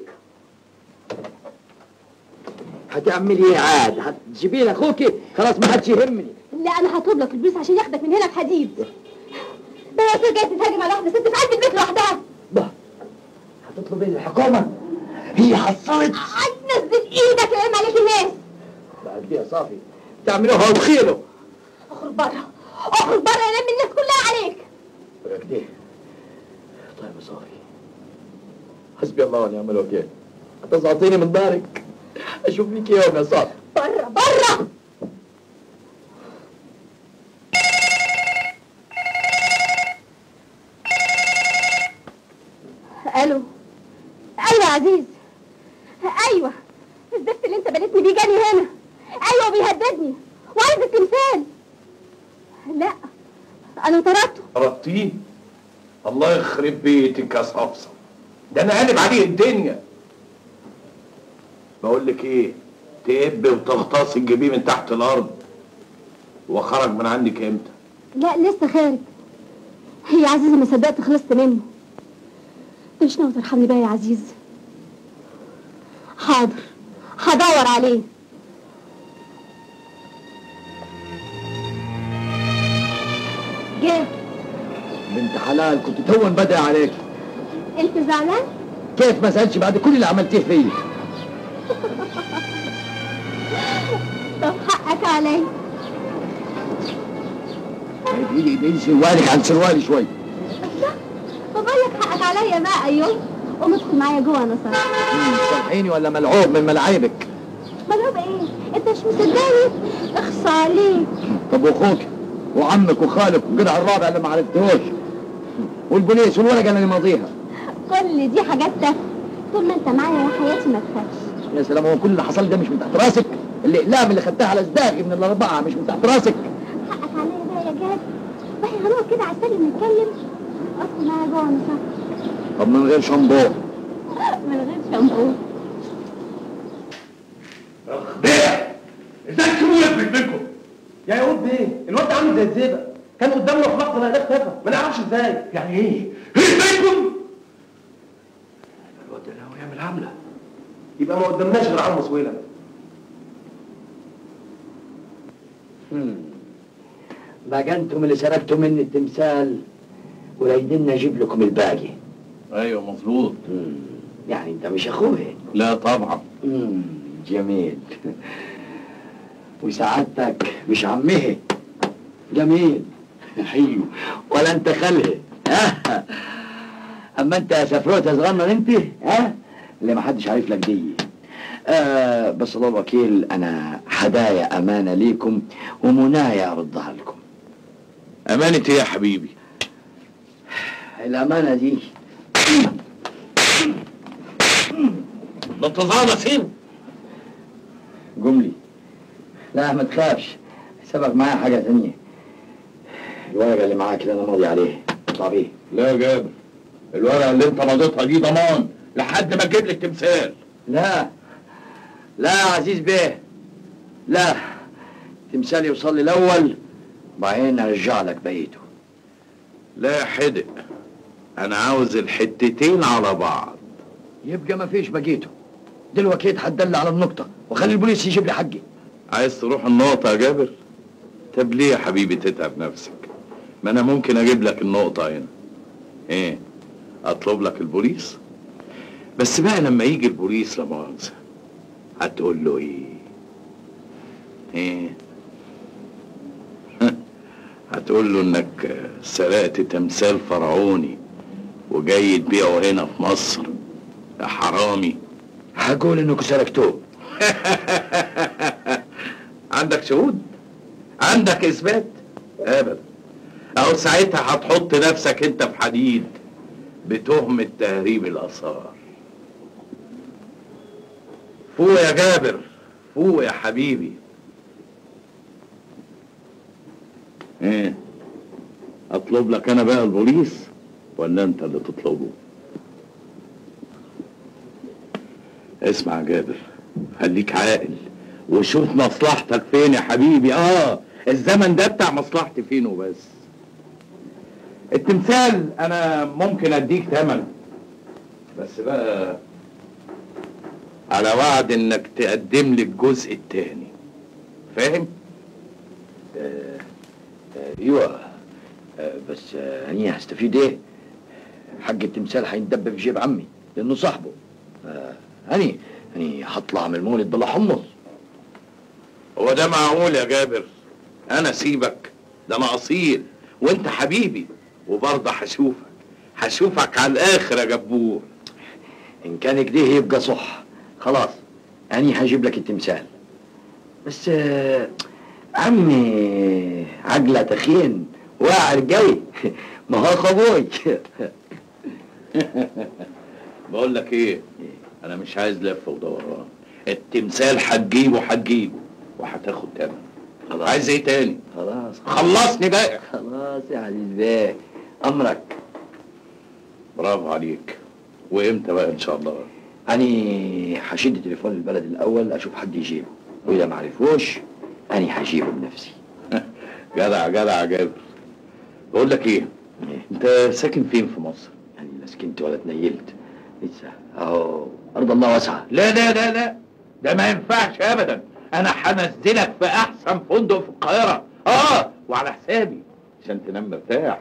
Speaker 4: هتعملي ايه عاد هتجيبي لي اخوك خلاص ما حدش يهمني
Speaker 7: لا انا هطلب لك البوليس عشان ياخدك من هنا بحديد ده يا أخي جاي تتهاجم على واحده ست في قلب البيت لوحدها
Speaker 4: هتطلب ايه الحكومه هي حصلت
Speaker 7: عايز تنزل ايدك يا اما عليك الناس
Speaker 4: بعد يا صافي تعملوها وخيره
Speaker 7: اخرج بره اخرج بره يلم الناس كلها عليك
Speaker 4: كده طيب يا صافي حسبي الله ونعم الوكيل هتزعطيني من دارك اشوف فيك يوم يا صافي
Speaker 7: بره بره الو ايوه يا عزيز ايوه الزفت اللي انت بنيتني بيه جاني هنا ايوه بيهددني وعايز التمثال لا انا طردته
Speaker 6: ربطيه الله يخرب بيتك يا صفصف ده انا قالب عليه الدنيا بقول لك ايه تقب وتغطاسي تجيبيه من تحت الارض وخرج من عندك امتى
Speaker 7: لا لسه خارج هي عزيزة ما صدقت خلصت منه مش ناوي ترحمني بقى يا عزيز حاضر هدور عليه جه
Speaker 4: بنت حلال كنت تو بدأ عليك
Speaker 7: انت زعلان
Speaker 4: كيف ما سألتش بعد كل اللي عملتيه فيا
Speaker 7: طب حقك علي
Speaker 4: ايدي ايدي سروالك عن سروالي شوي
Speaker 7: بقول لك حقك عليا بقى ايوه قوم ادخل معايا جوه انا صح
Speaker 4: سامحيني ولا ملعوب من ملاعبك
Speaker 7: مضروب ايه انت مش مصدقني اخصى عليك
Speaker 4: طب واخوك وعمك وخالك والقطع الرابع اللي ما عرفتهوش والبوليس والورقه اللي ماضيها
Speaker 7: كل دي حاجات تافهه طول ما انت معايا يا حياتي ما تخافش
Speaker 4: يا سلام هو كل اللي حصل ده مش من تحت راسك الاقلام اللي خدتها على صداقي من الاربعه مش من تحت راسك
Speaker 7: حقك عليا بقى يا جاد واحنا هنقعد كده على السلم نتكلم ادخل معايا جوه انا صح
Speaker 4: طب من غير شامبو
Speaker 7: من غير شامبو
Speaker 6: بيه ازاي تسيبوه يفلت منكم
Speaker 8: يا يقول بيه الواد ده عامل زي الزيبق كان قدامنا في لحظه لقيناه اختفى ما نعرفش ازاي
Speaker 6: يعني ايه؟ ايه منكم؟ الواد ده ناوي يعمل عمله
Speaker 8: يبقى ما قدامناش غير عم سويلم
Speaker 4: بقى انتم اللي سرقتوا مني التمثال ورايدين اجيب لكم الباقي
Speaker 6: ايوه مظبوط
Speaker 4: يعني انت مش اخويا
Speaker 6: لا طبعا
Speaker 4: مم، جميل وسعادتك مش عمه جميل ايوه ولا انت خاله ها اما انت يا سفروت يا صغنن انت ها اللي ما حدش عارف لك دي آه بس الله الوكيل انا هدايا امانه ليكم ومنايا اردها لكم
Speaker 6: امانه ايه يا حبيبي؟
Speaker 4: الامانه دي
Speaker 6: ده انت نسيم
Speaker 4: قم لي لا ما تخافش سبق معايا حاجه ثانيه الورقه اللي معاك اللي انا ماضي عليه اطلع بيه
Speaker 6: لا يا جابر الورقه اللي انت مضيتها دي ضمان لحد ما تجيب لك تمثال
Speaker 4: لا لا يا عزيز بيه لا تمثال يوصل لي الاول بعدين ارجع لك بقيته
Speaker 6: لا يا حدق انا عاوز الحتتين على بعض
Speaker 4: يبقى ما فيش بقيته دلوقتي هتدل على النقطه وخلي البوليس يجيب لي حقي
Speaker 6: عايز تروح النقطة يا جابر؟ طب ليه يا حبيبي تتعب نفسك؟ ما انا ممكن اجيب لك النقطة هنا. ايه؟ اطلب لك البوليس؟ بس بقى لما يجي البوليس لا مؤاخذة هتقول له ايه؟ ايه؟ هتقول له انك سرقت تمثال فرعوني وجاي تبيعه هنا في مصر يا حرامي
Speaker 4: هقول انكم سرقتوه
Speaker 6: عندك شهود عندك اثبات ابدا اهو ساعتها هتحط نفسك انت في حديد بتهمة تهريب الاثار فوق يا جابر فوق يا حبيبي ايه اطلب لك انا بقى البوليس ولا انت اللي تطلبه اسمع يا جابر خليك عاقل وشوف مصلحتك فين يا حبيبي اه الزمن ده بتاع مصلحتي فين وبس التمثال انا ممكن اديك تمن بس بقى على وعد انك تقدم لي الجزء التاني فاهم
Speaker 4: آه، آه، ايوه آه، بس آه، انا هستفيد ايه؟ حق التمثال هيندب في جيب عمي لانه صاحبه آه، هني هني هطلع من المولد بلا حمص
Speaker 6: هو ده معقول يا جابر انا سيبك ده انا اصيل وانت حبيبي وبرضه هشوفك هشوفك على الاخر يا جبور
Speaker 4: ان كان كده يبقى صح خلاص انا هجيب لك التمثال بس آه، عمي عقله تخين واعر قوي ما هو خبوي
Speaker 6: بقول لك ايه انا مش عايز لف ودوران التمثال هتجيبه هتجيبه وهتاخد تمن
Speaker 4: خلاص
Speaker 6: عايز ايه تاني
Speaker 4: خلاص
Speaker 6: خلصني بقى
Speaker 4: خلاص يا عزيز بيه امرك
Speaker 6: برافو عليك وامتى بقى ان شاء الله
Speaker 4: اني هشد تليفون البلد الاول اشوف حد يجيبه واذا ما عرفوش اني هجيبه بنفسي
Speaker 6: جدع جدع يا جابر بقول لك ايه انت ساكن فين في مصر
Speaker 4: يعني لا سكنت ولا اتنيلت لسه اهو ارض الله واسعه
Speaker 6: لا لا لا لا ده ما ينفعش ابدا انا هنزلك في احسن فندق في القاهره اه وعلى حسابي عشان تنام مرتاح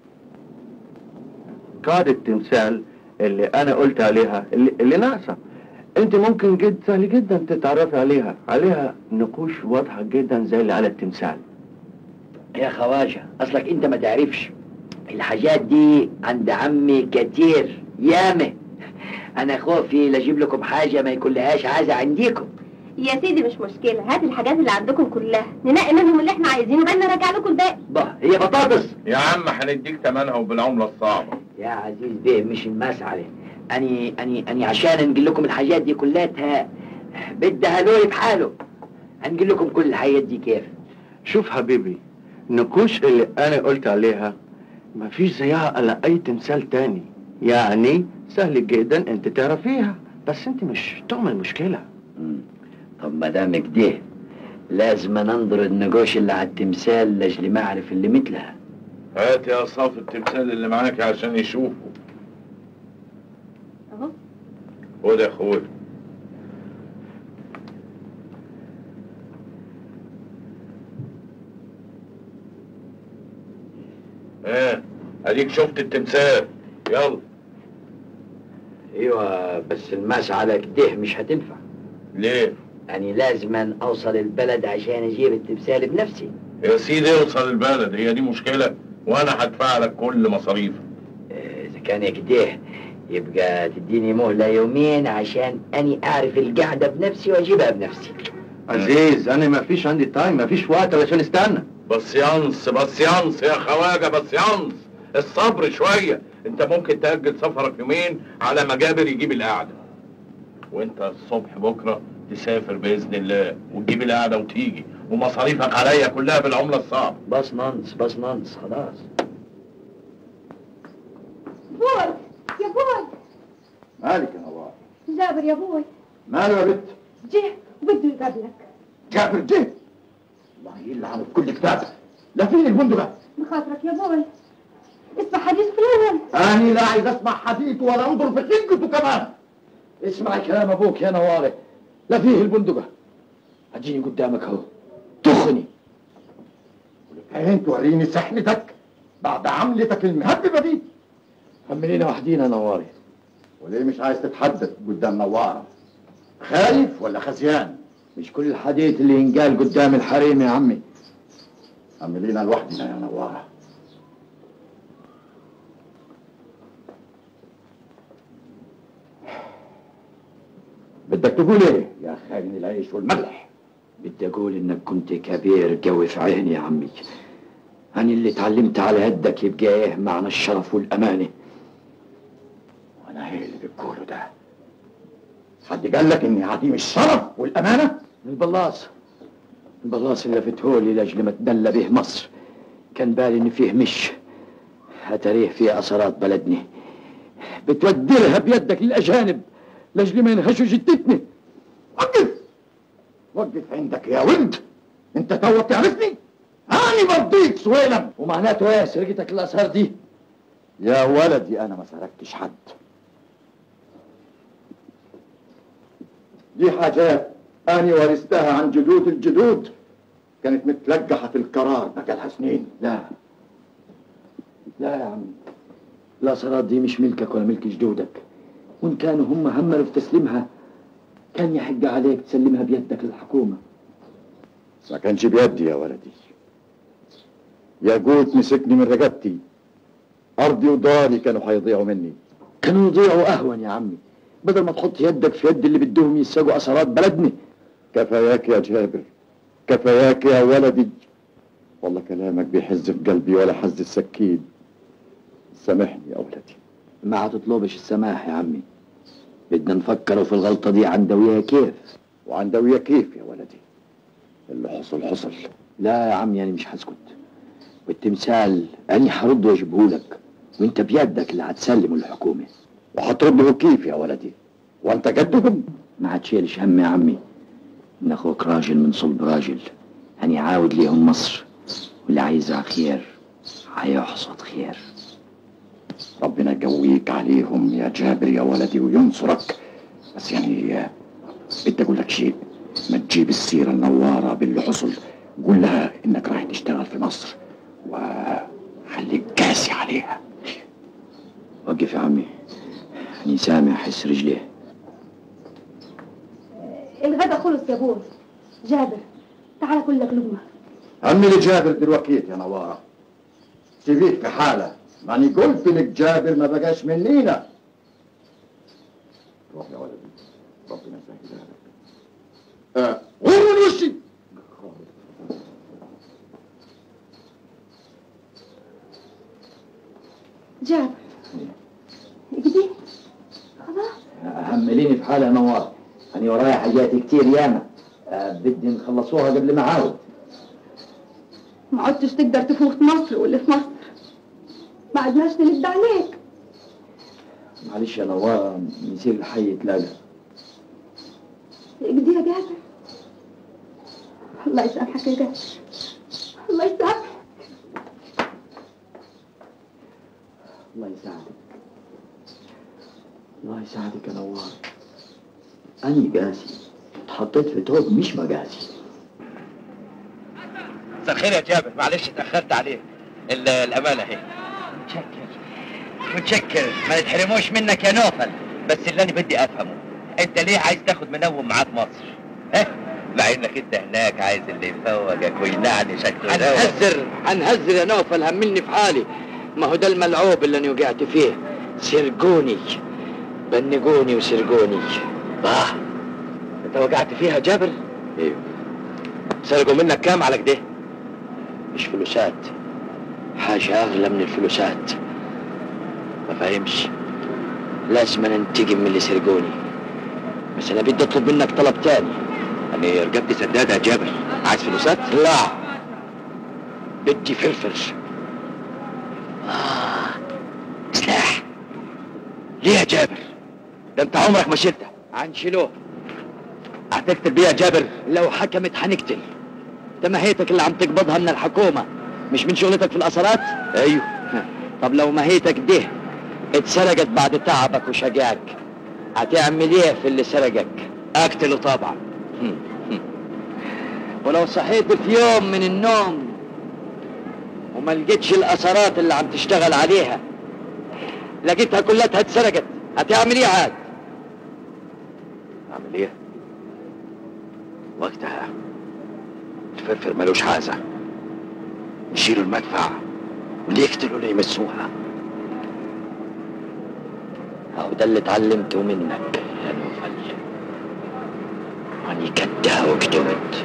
Speaker 5: قاعدة التمثال اللي انا قلت عليها اللي, اللي ناقصة انت ممكن جد سهل جدا تتعرفي عليها عليها نقوش واضحة جدا زي اللي على التمثال
Speaker 4: يا خواجه اصلك انت ما تعرفش الحاجات دي عند عمي كتير ياما انا خوفي لاجيب لكم حاجه ما يكون لهاش عازه عنديكم
Speaker 7: يا سيدي مش مشكلة هات الحاجات اللي عندكم كلها ننقي منهم اللي احنا عايزينه وبعدين نرجع لكم الباقي
Speaker 4: bah هي بطاطس
Speaker 6: يا عم هنديك تمنها وبالعمله الصعبه
Speaker 4: يا عزيز بيه مش المسعله اني اني اني عشان نقول لكم الحاجات دي كلها بدها لوي بحاله هنقول لكم كل الحاجات دي كيف
Speaker 5: شوف حبيبي النقوش اللي انا قلت عليها ما فيش زيها الا اي تمثال تاني يعني سهل جدا انت تعرفيها بس انت مش تعمل مشكلة
Speaker 4: مم. طب ما دام كده لازم ننظر النقوش اللي على التمثال لاجل ما اعرف اللي مثلها
Speaker 6: هات يا صاف التمثال اللي معاك عشان يشوفوا
Speaker 7: اهو
Speaker 6: خد يا اخويا ايه اديك شفت التمثال يلا
Speaker 4: ايوه بس المسعله كده مش هتنفع
Speaker 6: ليه
Speaker 4: يعني لازم اوصل البلد عشان اجيب التمثال بنفسي
Speaker 6: يا سيدي اوصل البلد هي دي مشكلة وانا هدفع لك كل مصاريفك
Speaker 4: آه، اذا كان كده يبقى تديني مهله يومين عشان اني اعرف القعده بنفسي واجيبها بنفسي
Speaker 5: عزيز انا ما فيش عندي تايم ما فيش وقت علشان استنى
Speaker 6: بس ينص بس ينص يا خواجة بس ينص الصبر شوية انت ممكن تأجل سفرك يومين على ما جابر يجيب القعدة وانت الصبح بكرة تسافر بإذن الله وتجيب القعدة وتيجي ومصاريفك عليا كلها بالعملة الصعبة
Speaker 4: بس ننص بس ننص خلاص
Speaker 7: بوي يا بوي
Speaker 9: مالك يا نوار
Speaker 7: جابر يا بوي
Speaker 9: ماله يا بت
Speaker 7: جه وبده يقابلك
Speaker 9: جابر جه الله يلعن كل كتاب لا فين البندقة
Speaker 7: بخاطرك يا بوي اسمع حديث طول
Speaker 9: أنا لا عايز أسمع حديث ولا أنظر في خلقته كمان اسمع كلام أبوك يا نواري لا فيه البندقة
Speaker 4: هتجيني قدامك اهو تخني
Speaker 9: عين توريني سحنتك بعد عملتك المهببة دي
Speaker 4: عملينا وحدينا يا نواري
Speaker 9: وليه مش عايز تتحدث قدام نوارة خايف ولا خزيان
Speaker 4: مش كل الحديث اللي ينقال قدام الحريم يا عمي
Speaker 9: عملينا لوحدنا يا نوارة بدك تقول ايه يا خاين العيش والملح
Speaker 4: بدي اقول انك كنت كبير قوي في عيني يا عمي انا اللي اتعلمت على يدك يبقى ايه معنى الشرف والامانه
Speaker 9: وانا ايه اللي بتقوله ده حد قال لك اني عديم الشرف والامانه
Speaker 4: البلاص البلاص اللي فتهولي لاجل ما تدلى به مصر كان بالي ان فيه مش اتاريه فيه اثرات بلدنا بتودرها بيدك للاجانب لاجل ما ينهشوا جدتنا
Speaker 9: وقف وقف عندك يا ولد انت تو بتعرفني انا برضيك سويلم
Speaker 4: ومعناته ايه سرقتك الاثار دي
Speaker 9: يا ولدي انا ما سرقتش حد دي حاجات انا ورثتها عن جدود الجدود كانت متلقحه في القرار بقالها سنين
Speaker 4: لا لا يا عم الاثارات دي مش ملكك ولا ملك جدودك وان كانوا هم هملوا في تسليمها كان يحق عليك تسلمها بيدك للحكومه
Speaker 9: ما كانش بيدي يا ولدي ياقوت مسكني من رقبتي ارضي وداري كانوا هيضيعوا مني
Speaker 4: كانوا يضيعوا اهون يا عمي بدل ما تحط يدك في يد اللي بدهم يسرقوا اثارات بلدنا
Speaker 9: كفاياك يا جابر كفاياك يا ولدي والله كلامك بيحز في قلبي ولا حز السكين سامحني يا ولدي
Speaker 4: ما هتطلبش السماح يا عمي بدنا نفكروا في الغلطة دي عندويها كيف
Speaker 9: وعندوية كيف يا ولدي اللي حصل حصل
Speaker 4: لا يا عمي أنا مش هسكت والتمثال أنا هرد واجيبه لك وانت بيدك اللي هتسلمه للحكومة
Speaker 9: وهترده كيف يا ولدي وانت جدهم
Speaker 4: ما هتشيلش هم يا عمي ان اخوك راجل من صلب راجل أنا عاود ليهم مصر واللي عايزها خير هيحصد خير
Speaker 9: ربنا يقويك عليهم يا جابر يا ولدي وينصرك بس يعني بدي اقول لك شيء ما تجيب السيره النواره باللي حصل قول لها انك رايح تشتغل في مصر وخليك قاسي عليها
Speaker 4: وقف يا عمي أنا سامع حس رجليه
Speaker 7: الغدا خلص يا بوس جابر تعال كل لك لقمه
Speaker 9: عمي لجابر دلوقتي يا نواره سيبيك في حاله ماني قلت لك جابر ما بقاش منينا روح يا ولدي ربنا يسهلها لك آه، غور من وشي
Speaker 7: جابر كده خلاص
Speaker 4: همليني في حالة يا نوار أنا ورايا حاجات كتير ياما آه، بدي نخلصوها قبل ما أعاود
Speaker 7: ما عدتش تقدر تفوت مصر واللي في مصر ما عدناش نلد عليك
Speaker 4: معلش يا نوار نسير الحي يتلاقى
Speaker 7: كده يا جابر الله يسامحك يا جابر الله يسامحك
Speaker 4: الله يساعدك الله يساعدك يا نوار أني قاسي اتحطيت في توب مش مقاسي
Speaker 2: مساء الخير يا جابر معلش اتاخرت عليك ال- الامانه اهي متشكر متشكر ما نتحرموش منك يا نوفل بس اللي انا بدي افهمه انت ليه عايز تاخد منوم معاك مصر ها مع انك انت هناك عايز اللي يفوقك وينعني شكله
Speaker 4: هنهزر هنهزر يا نوفل همني في حالي ما هو ده الملعوب اللي انا وقعت فيه سرقوني بنقوني وسرقوني
Speaker 2: اه انت وقعت فيها جابر
Speaker 4: ايوه
Speaker 2: سرقوا منك كام على كده
Speaker 4: مش فلوسات حاجة أغلى من الفلوسات
Speaker 2: ما فاهمش
Speaker 4: لازم ننتقم من اللي سرقوني بس أنا بدي أطلب منك طلب تاني
Speaker 2: يعني رقبتي سدادة يا جابر عايز فلوسات
Speaker 4: لا بدي فرفر
Speaker 2: آه. سلاح ليه يا جابر ده انت عمرك ما شلته
Speaker 4: عنشلوه
Speaker 2: هتقتل بيه يا جابر
Speaker 4: لو حكمت هنقتل ده مهيتك اللي عم تقبضها من الحكومة مش من شغلتك في الأثرات
Speaker 2: ايوه
Speaker 4: طب لو مهيتك دي اتسرقت بعد تعبك وشقاك هتعمل ايه في اللي سرقك
Speaker 2: اقتله طبعا
Speaker 4: ولو صحيت في يوم من النوم وما لقيتش الاثرات اللي عم تشتغل عليها لقيتها كلها اتسرقت هتعمل ايه عاد
Speaker 2: اعمل ايه وقتها الفرفر ملوش حازة يشيلوا المدفع واللي يقتلوا اللي يمسوها
Speaker 4: اهو ده اللي اتعلمته منك يا نوفل أني كدها وكتبت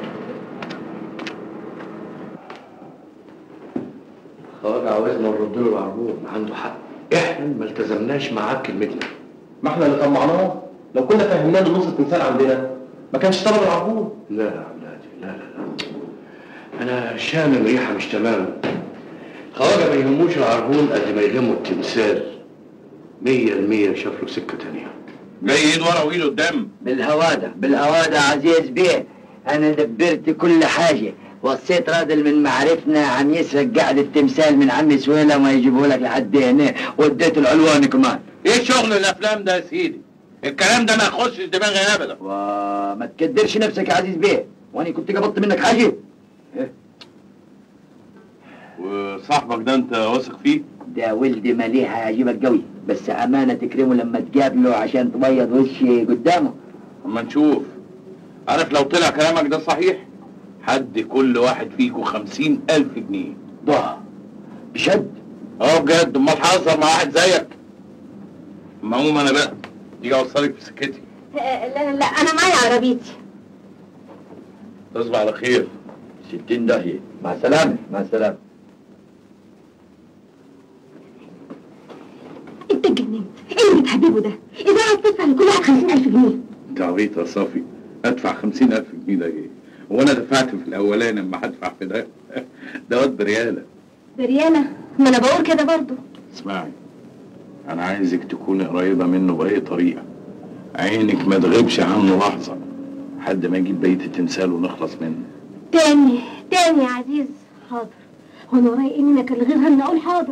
Speaker 6: خواجة عاوزنا نرد له العربون عنده حق احنا ما التزمناش معاه بكلمتنا
Speaker 8: ما احنا اللي طمعناه لو كنا فهمناه ان نص التمثال عندنا ما كانش طلب العربون
Speaker 6: لا يا ولادي لا لا لا انا شام الريحه مش تمام خواجة ما يهموش العربون قد ما يهمه التمثال مية المية شاف له سكة تانية
Speaker 1: جاي ايد ورا وايد قدام
Speaker 2: بالهوادة بالهوادة عزيز بيه انا دبرت كل حاجة وصيت راجل من معرفنا عم يسرق قاعد التمثال من عم سويلة وما يجيبه لك لحد هنا واديته العلوان كمان
Speaker 1: ايه شغل الافلام ده يا سيدي الكلام ده ما يخشش دماغي ابدا
Speaker 2: وما تكدرش نفسك يا عزيز بيه وانا كنت قبضت منك حاجة
Speaker 1: وصاحبك ده انت واثق فيه
Speaker 2: ده ولدي مليح هيعجبك قوي بس امانة تكرمه لما تقابله عشان تبيض وشي قدامه
Speaker 1: اما نشوف عارف لو طلع كلامك ده صحيح حد كل واحد فيكم خمسين الف جنيه
Speaker 2: ضاع بشد
Speaker 1: اه بجد امال ههزر مع واحد زيك اما اقوم انا بقى تيجي اوصلك في سكتي
Speaker 7: لا لا لا انا معايا عربيتي
Speaker 1: تصبح على خير
Speaker 2: ستين داهية مع السلامة مع السلامة
Speaker 7: انت اتجننت ايه اللي بتحببه ده اذا هتدفع لكل واحد 50000 جنيه
Speaker 1: انت عبيط يا صافي ادفع خمسين الف جنيه ده ايه وانا دفعت في الاولاني اما هدفع في ده ده واد برياله
Speaker 7: بريانة ما انا بقول كده برضو
Speaker 1: اسمعي انا عايزك تكوني قريبه منه باي طريقه عينك ما تغيبش عنه لحظه لحد ما يجيب بقيه التمثال ونخلص منه
Speaker 7: تاني تاني يا عزيز حاضر وانا ورايا اني كان غيرها ان اقول حاضر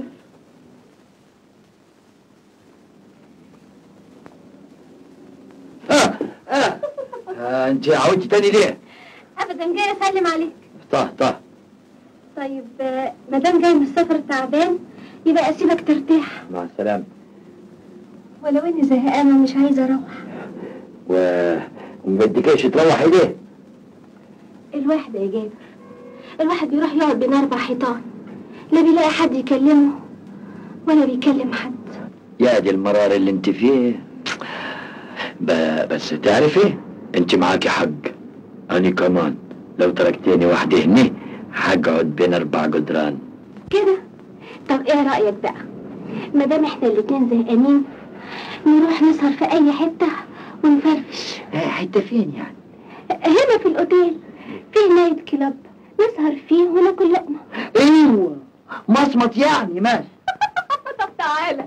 Speaker 2: آه انت عودتي تاني ليه؟
Speaker 7: ابدا جاي اسلم عليك
Speaker 2: طه طه
Speaker 7: طيب آه، ما دام جاي من السفر تعبان يبقى اسيبك ترتاح
Speaker 2: مع السلامة
Speaker 7: ولو اني زهقانه ومش عايزه اروح
Speaker 2: و وما بدكيش تروحي ليه؟
Speaker 7: الواحد يا جابر الواحد بيروح يقعد بين اربع حيطان لا بيلاقي حد يكلمه ولا بيكلم حد
Speaker 2: يا دي المرار اللي انت فيه ب... بس تعرفي انت معاكي حق انا كمان لو تركتيني وحدي هني هقعد بين اربع جدران
Speaker 7: كده طب ايه رايك بقى ما دام احنا الاتنين زهقانين نروح نسهر في اي حته ونفرفش
Speaker 2: آه، حته فين يعني؟
Speaker 7: هنا في الاوتيل فيه نايت كلاب نسهر فيه وناكل لقمه
Speaker 2: ايوه مصمت يعني ماشي
Speaker 7: طب تعالى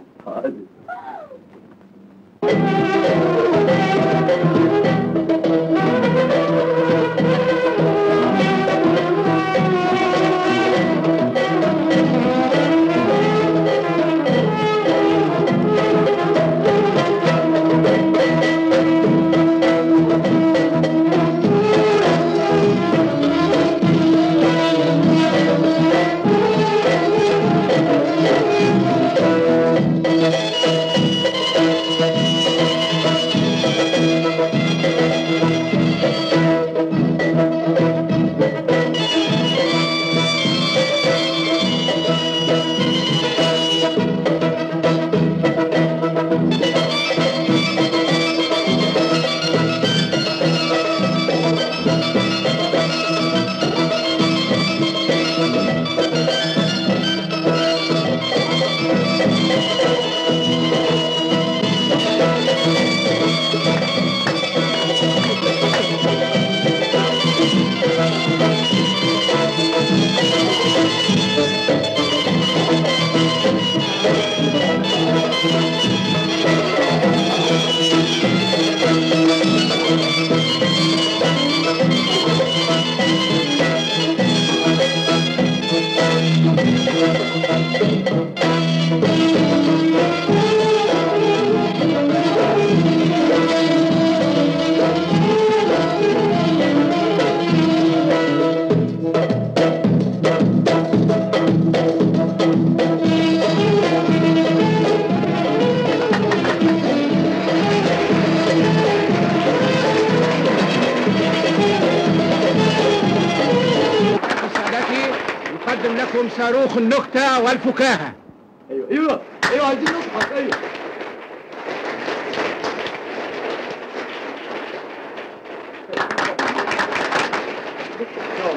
Speaker 5: سادتي نقدم لكم صاروخ النكتة والفكاهة
Speaker 8: ايوه ايوه ايوه عايزين نضحك ايوه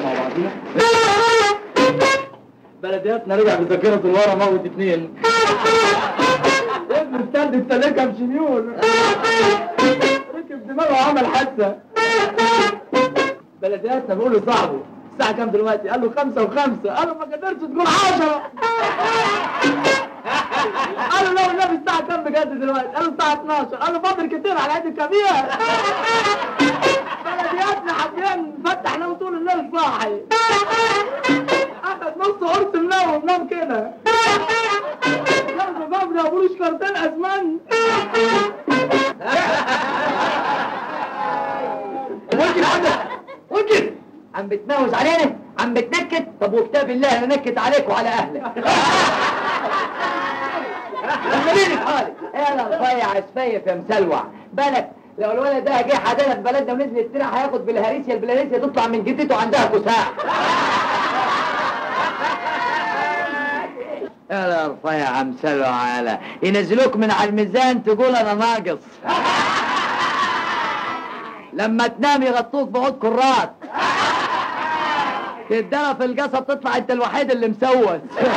Speaker 2: مع بعضينا بلدياتنا رجع بذاكرة الورا موت اتنين ابن التلد التلاجة بشميون ركب دماغه وعمل حادثة بلدياتنا بيقول لصاحبه الساعة كام دلوقتي؟ قال له خمسة وخمسة قال له ما قدرتش تقول عشرة قال له لو النبي الساعة كام بجد دلوقتي؟ قال له الساعة 12 قال له فاضل كتير على عيد الكبير بلدياتنا حرفيا فتح نام طول الليل صاحي اخد نص قرص منوم نام كده ياخد باب ده ابوش كارتين اسمنت ممكن حاجة ممكن عم بتنوز علينا عم بتنكت طب وكتاب الله انا نكت عليك وعلى اهلك خليني في حالي انا رفيع سفيف يا مسلوع بالك لو الولد ده جه حدانا في بلدنا ونزل الترع هياخد بالهريسيا البلاريسيا تطلع من جدته عندها كساح يا رفيع يا مسلوع يالا ينزلوك من على الميزان تقول انا ناقص لما تنام يغطوك بعود كرات تدرى في القصب تطلع انت الوحيد اللي مسوس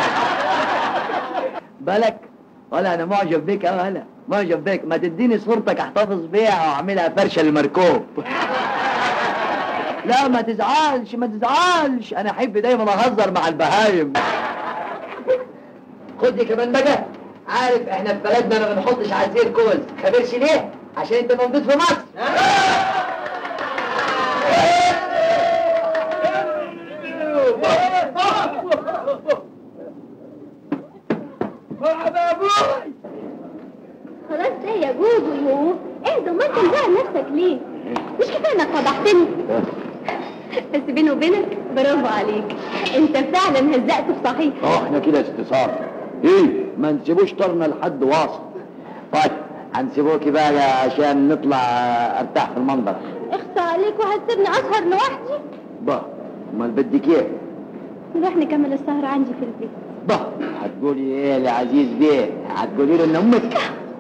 Speaker 2: بالك ولا انا معجب بيك اه هلا معجب بيك ما تديني صورتك احتفظ بيها واعملها فرشه للمركوب لا ما تزعلش ما تزعلش انا احب دايما اهزر مع البهايم خد دي كمان بقى عارف احنا في بلدنا ما بنحطش عصير كوز خبرش ليه عشان انت موجود في مصر مرحبا يا ابوي
Speaker 7: خلاص ده يا جوجو يو اهدى ما انت مزعل نفسك ليه مش كفايه انك فضحتني بس بيني وبينك برافو عليك انت فعلا هزقته بصحيح
Speaker 4: اه احنا كده استثار ايه ما نسيبوش طرنا لحد واصل طيب هنسيبوكي بقى عشان نطلع ارتاح في المنظر
Speaker 7: اخصى عليك وهتسيبني اسهر لوحدي
Speaker 4: با امال بدك ايه
Speaker 7: نروح نكمل السهرة عندي في البيت
Speaker 4: با هتقولي ايه لعزيز بيه هتقولي له ان امك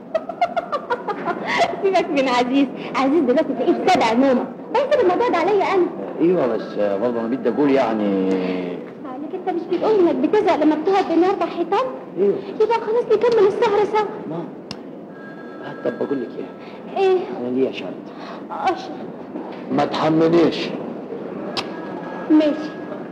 Speaker 7: سيبك من عزيز عزيز دلوقتي تلاقيه في سبع نومة بس الموضوع ده عليا انا
Speaker 4: ايوه بس برضه انا بدي اقول يعني
Speaker 7: عليك انت مش بتقول انك بتزهق لما بتقعد بين اربع حيطان
Speaker 4: ايوه
Speaker 7: يبقى خلاص نكمل السهرة سوا
Speaker 4: ما طب بقول لك ايه
Speaker 7: ايه
Speaker 4: انا ليا شرط
Speaker 7: اشرب
Speaker 4: ما تحمليش
Speaker 7: ماشي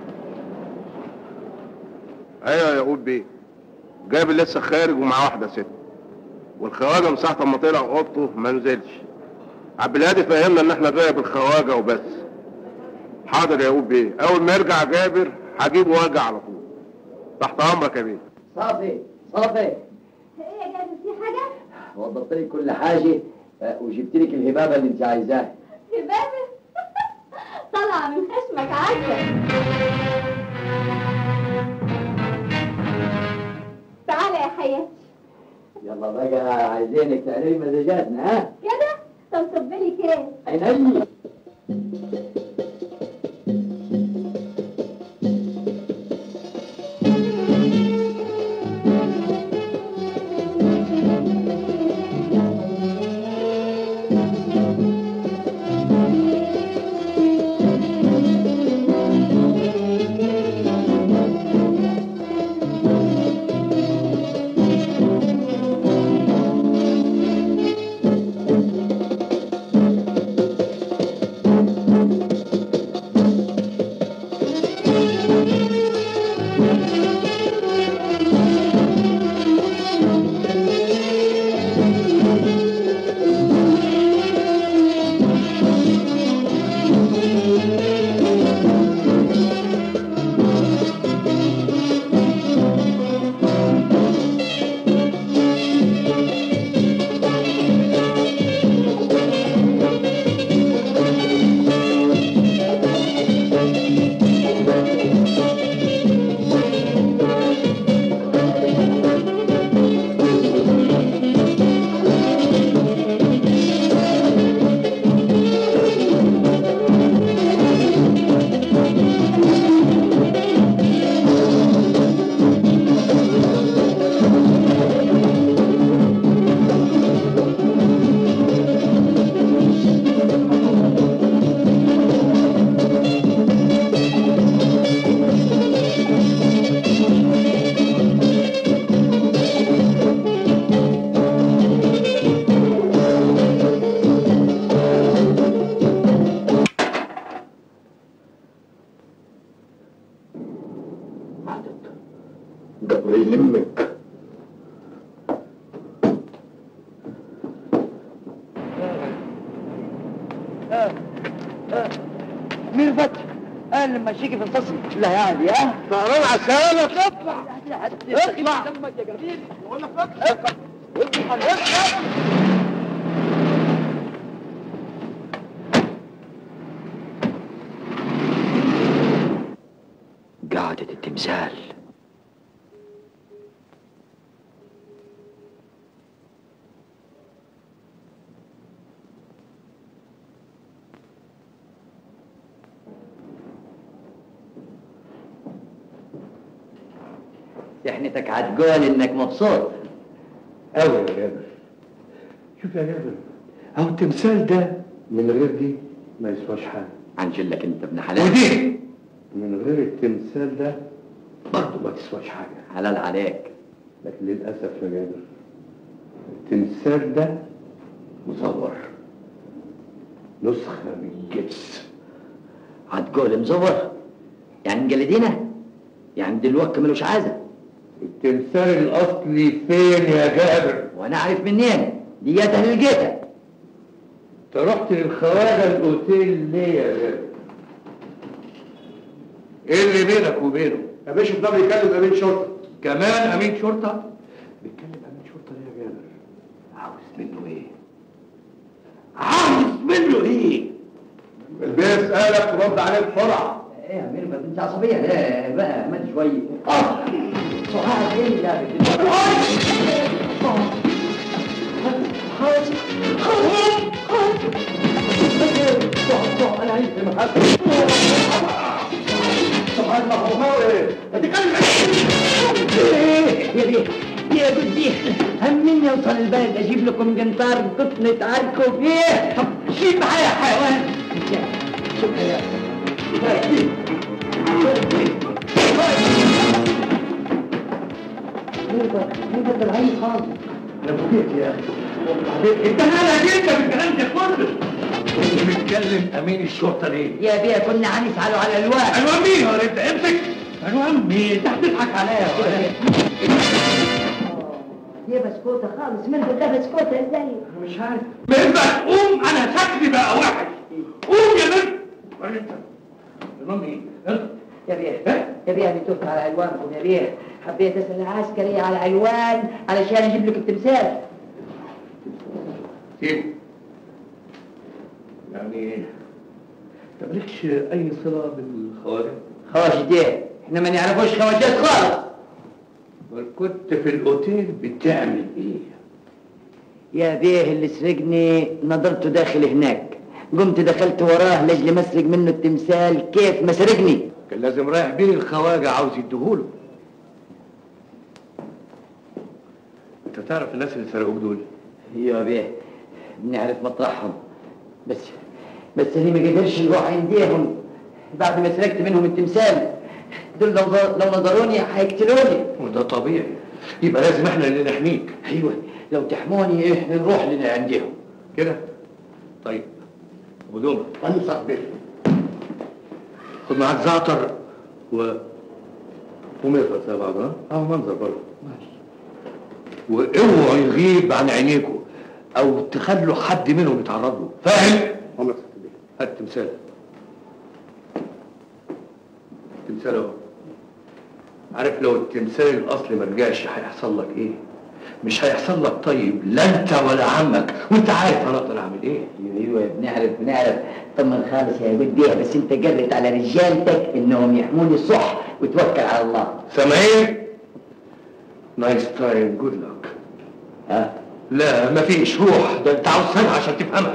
Speaker 5: ايوه يا يعقوب بيه جابر لسه خارج ومعاه واحده ست والخواجه من ساعه ما طلع اوضته ما نزلش عبد الهادي فهمنا ان احنا نراقب الخواجه وبس حاضر يا يعقوب بيه اول ما يرجع جابر هجيبه وارجع على طول تحت امرك يا بيه
Speaker 2: صافي صافي
Speaker 7: ايه يا جابر في حاجة؟
Speaker 2: وضبت لك كل حاجه آه، وجبت لك الهبابه اللي انت عايزاها
Speaker 7: يا بابا طالعة من خشمك عسل تعالى يا حياتي
Speaker 2: يلا بقى عايزينك تقريب مزاجاتنا ها
Speaker 7: كده طب صب لي كاس
Speaker 2: عيني
Speaker 9: قبل يلمك
Speaker 2: ميرفت قال لما شيكي في الفصل لا يعني ها
Speaker 5: طيران عشانك اطلع
Speaker 2: اطلع
Speaker 5: دمك يا جميل بقول لك اطلع
Speaker 4: قعدة التمثال
Speaker 2: سحنتك هتقول انك مبسوط
Speaker 6: قوي يا جابر شوف يا جابر اهو التمثال ده من غير دي ما يسواش حاجه
Speaker 2: عنجلك انت ابن حلال
Speaker 6: ودي من غير التمثال ده برضه ما تسواش حاجه
Speaker 2: حلال عليك
Speaker 6: لكن للاسف يا جابر التمثال ده مصور نسخه من جبس
Speaker 2: هتقول مزور يعني مجلدينه يعني دلوقتي ملوش عازه
Speaker 6: التمثال الاصلي فين يا جابر
Speaker 2: وانا عارف منين دياتها اللي لقيتها
Speaker 6: انت رحت للخواجه الاوتيل ليه يا جابر ايه اللي بينك وبينه
Speaker 8: يا باشا ده بيكلم امين شرطه
Speaker 6: كمان امين شرطه بيتكلم امين شرطه ليه يا جابر عاوز منه ايه عاوز منه ايه
Speaker 8: البيه يسالك ورد عليه بسرعه
Speaker 2: ايه يا ميرفت انت عصبيه لا بقى مات شويه اه سعاد ايه يا انا عايز
Speaker 8: سبحان الله هو ايه؟
Speaker 2: يا بيه يا جدي همين يوصل البلد اجيب لكم جنطار قطن تعاركوا فيه طب شيل معايا حيوان شوف يا انت طلعين خالص
Speaker 6: انا فوجئت يا اخي انت مالك انت بالكلام ده كله انت بتكلم امين الشرطه ليه؟
Speaker 2: يا بيه كنا هنسألوا على الواد
Speaker 6: عنوان مين يا انت امسك عنوان مين؟ انت هتضحك عليا ولا ايه؟
Speaker 2: دي بسكوتة خالص من ده بسكوتة ازاي
Speaker 6: مش عارف من بقى قوم انا شكلي بقى واحد قوم يا بنت ولا انت عنوان مين؟ انت
Speaker 2: يا بيه يا بيه انا تهت على عنوانكم يا بيه حبيت اسال العسكري على عنوان علشان اجيب لك التمثال
Speaker 6: سيبه يعني انت مالكش اي صله بالخوارج؟
Speaker 2: خواجد ايه احنا ما نعرفوش خواجات خالص
Speaker 6: امال كنت في الاوتيل بتعمل ايه؟
Speaker 2: يا بيه اللي سرقني نظرته داخل هناك قمت دخلت وراه لاجل مسرق منه التمثال كيف ما سرقني
Speaker 6: كان لازم رايح بيه الخواجه عاوز يديهوله انت تعرف الناس اللي سرقوك دول؟
Speaker 2: يا بيه بنعرف مطرحهم بس بس انا ما قدرش نروح عنديهم بعد ما سرقت منهم التمثال دول لو لو نظروني هيقتلوني
Speaker 6: وده طبيعي يبقى لازم احنا اللي نحميك
Speaker 2: ايوه لو تحموني احنا نروح لنا عندهم
Speaker 6: كده طيب ابو دومه
Speaker 8: انصح به
Speaker 6: خد معاك زعتر و ومرفت زي بعض ها؟ اه منظر برضه ماشي واوعوا يغيب عن عينيكم او تخلوا حد منهم يتعرض له فاهم؟
Speaker 8: عمرك صح به
Speaker 6: هات التمثال التمثال اهو عارف لو التمثال الاصلي ما رجعش هيحصل لك ايه؟ مش هيحصل لك طيب لا انت ولا عمك وانت عارف انا اقدر اعمل ايه؟
Speaker 2: ايوه بنعرف بنعرف طمن خالص يا جود بيه بس انت جرت على رجالتك انهم يحموني صح وتوكل على الله
Speaker 6: سامعين؟ نايس تايم جود لك
Speaker 2: ها
Speaker 6: لا مفيش روح ده انت عاوز سنة عشان تفهمها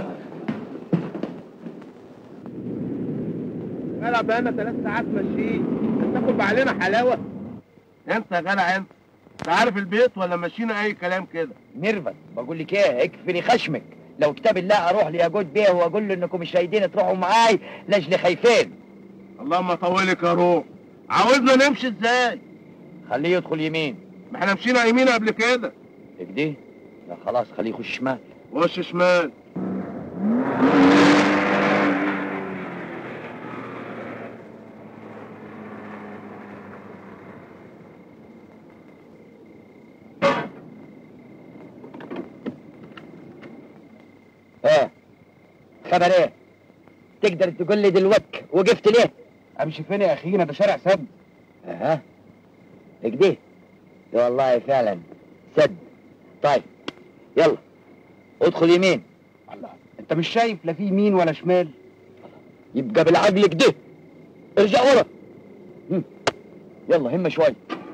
Speaker 5: جدع بقالنا ثلاث ساعات ماشيين تاكل علينا حلاوه انت يا جدع انت انت عارف البيت ولا ماشيين اي كلام كده
Speaker 2: ميرفت بقول لك ايه اكفني خشمك لو كتاب الله اروح لياجود بيه واقول له انكم مش رايدين تروحوا معاي لاجل خايفين
Speaker 5: اللهم طولك يا روح عاوزنا نمشي ازاي
Speaker 2: خليه يدخل يمين
Speaker 5: ما احنا مشينا يمين قبل كده
Speaker 2: كده لا خلاص خليه يخش شمال
Speaker 5: وش شمال
Speaker 2: خبر ايه تقدر تقول لي دلوقتي وقفت ليه
Speaker 5: امشي فين يا اخينا ده شارع سد
Speaker 2: اها كده ده والله فعلا سد طيب يلا ادخل يمين
Speaker 5: الله انت مش شايف لا في يمين ولا شمال
Speaker 2: يبقى بالعقل كده ارجع ورا هم. يلا همة شوي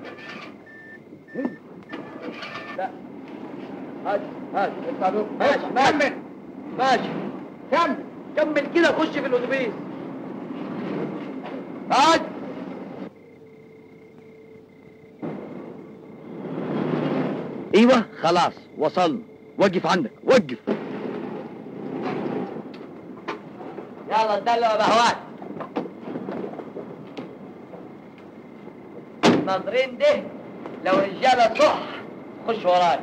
Speaker 2: لا هات هات ادفع ماشي ماشي ماشي كمل كمل كده خش في الاتوبيس هات ايوه خلاص وصلنا وقف عندك وقف يلا اتدلوا يا بهوات الناظرين ده لو رجاله صح خش وراي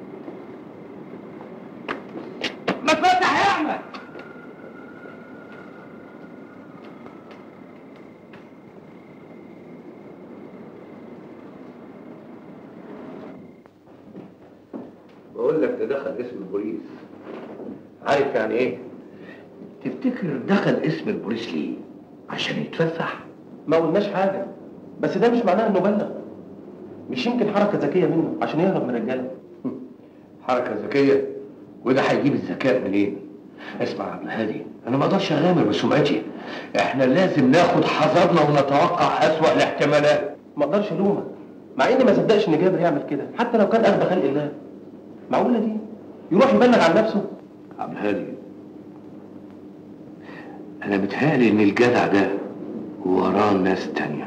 Speaker 5: ما تفتح يا احمد
Speaker 6: بقول لك ده دخل اسم البوليس عارف يعني ايه تفتكر دخل اسم البوليس ليه عشان يتفسح
Speaker 8: ما قلناش حاجه بس ده مش معناه انه بلغ مش يمكن حركه ذكيه منه عشان يهرب من الرجاله
Speaker 6: حركه ذكيه وده هيجيب الذكاء منين اسمع يا عبد الهادي انا ما اقدرش اغامر بسمعتي احنا لازم ناخد حذرنا ونتوقع اسوأ الاحتمالات
Speaker 8: ما اقدرش الومك مع اني ما صدقش ان جابر يعمل كده حتى لو كان اغبى خلق الله معقوله دي يروح يبلغ عن نفسه
Speaker 6: عبد الهادي انا متهيألي ان الجدع ده وراه ناس تانية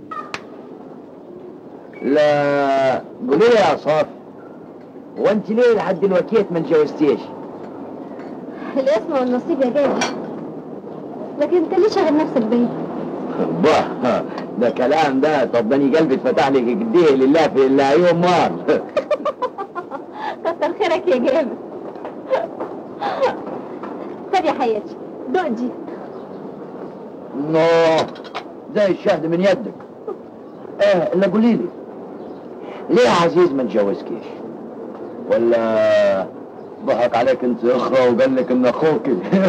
Speaker 2: لا قولي لي يا صافي هو انت ليه لحد دلوقتي ما اتجوزتيش؟
Speaker 7: الاسم والنصيب يا جابر لكن انت ليه شاغل نفسك بيا
Speaker 2: باه ده كلام ده طب ده أنا قلبي اتفتح لك كده لله في الله يوم مار
Speaker 7: كتر خيرك يا جابر طب يا حياتي دوق دي
Speaker 2: نو زي الشهد من يدك ايه لا قولي لي ليه يا عزيز ما اتجوزكيش ولا ضحك عليك انت اخرى وقال لك ان اخوك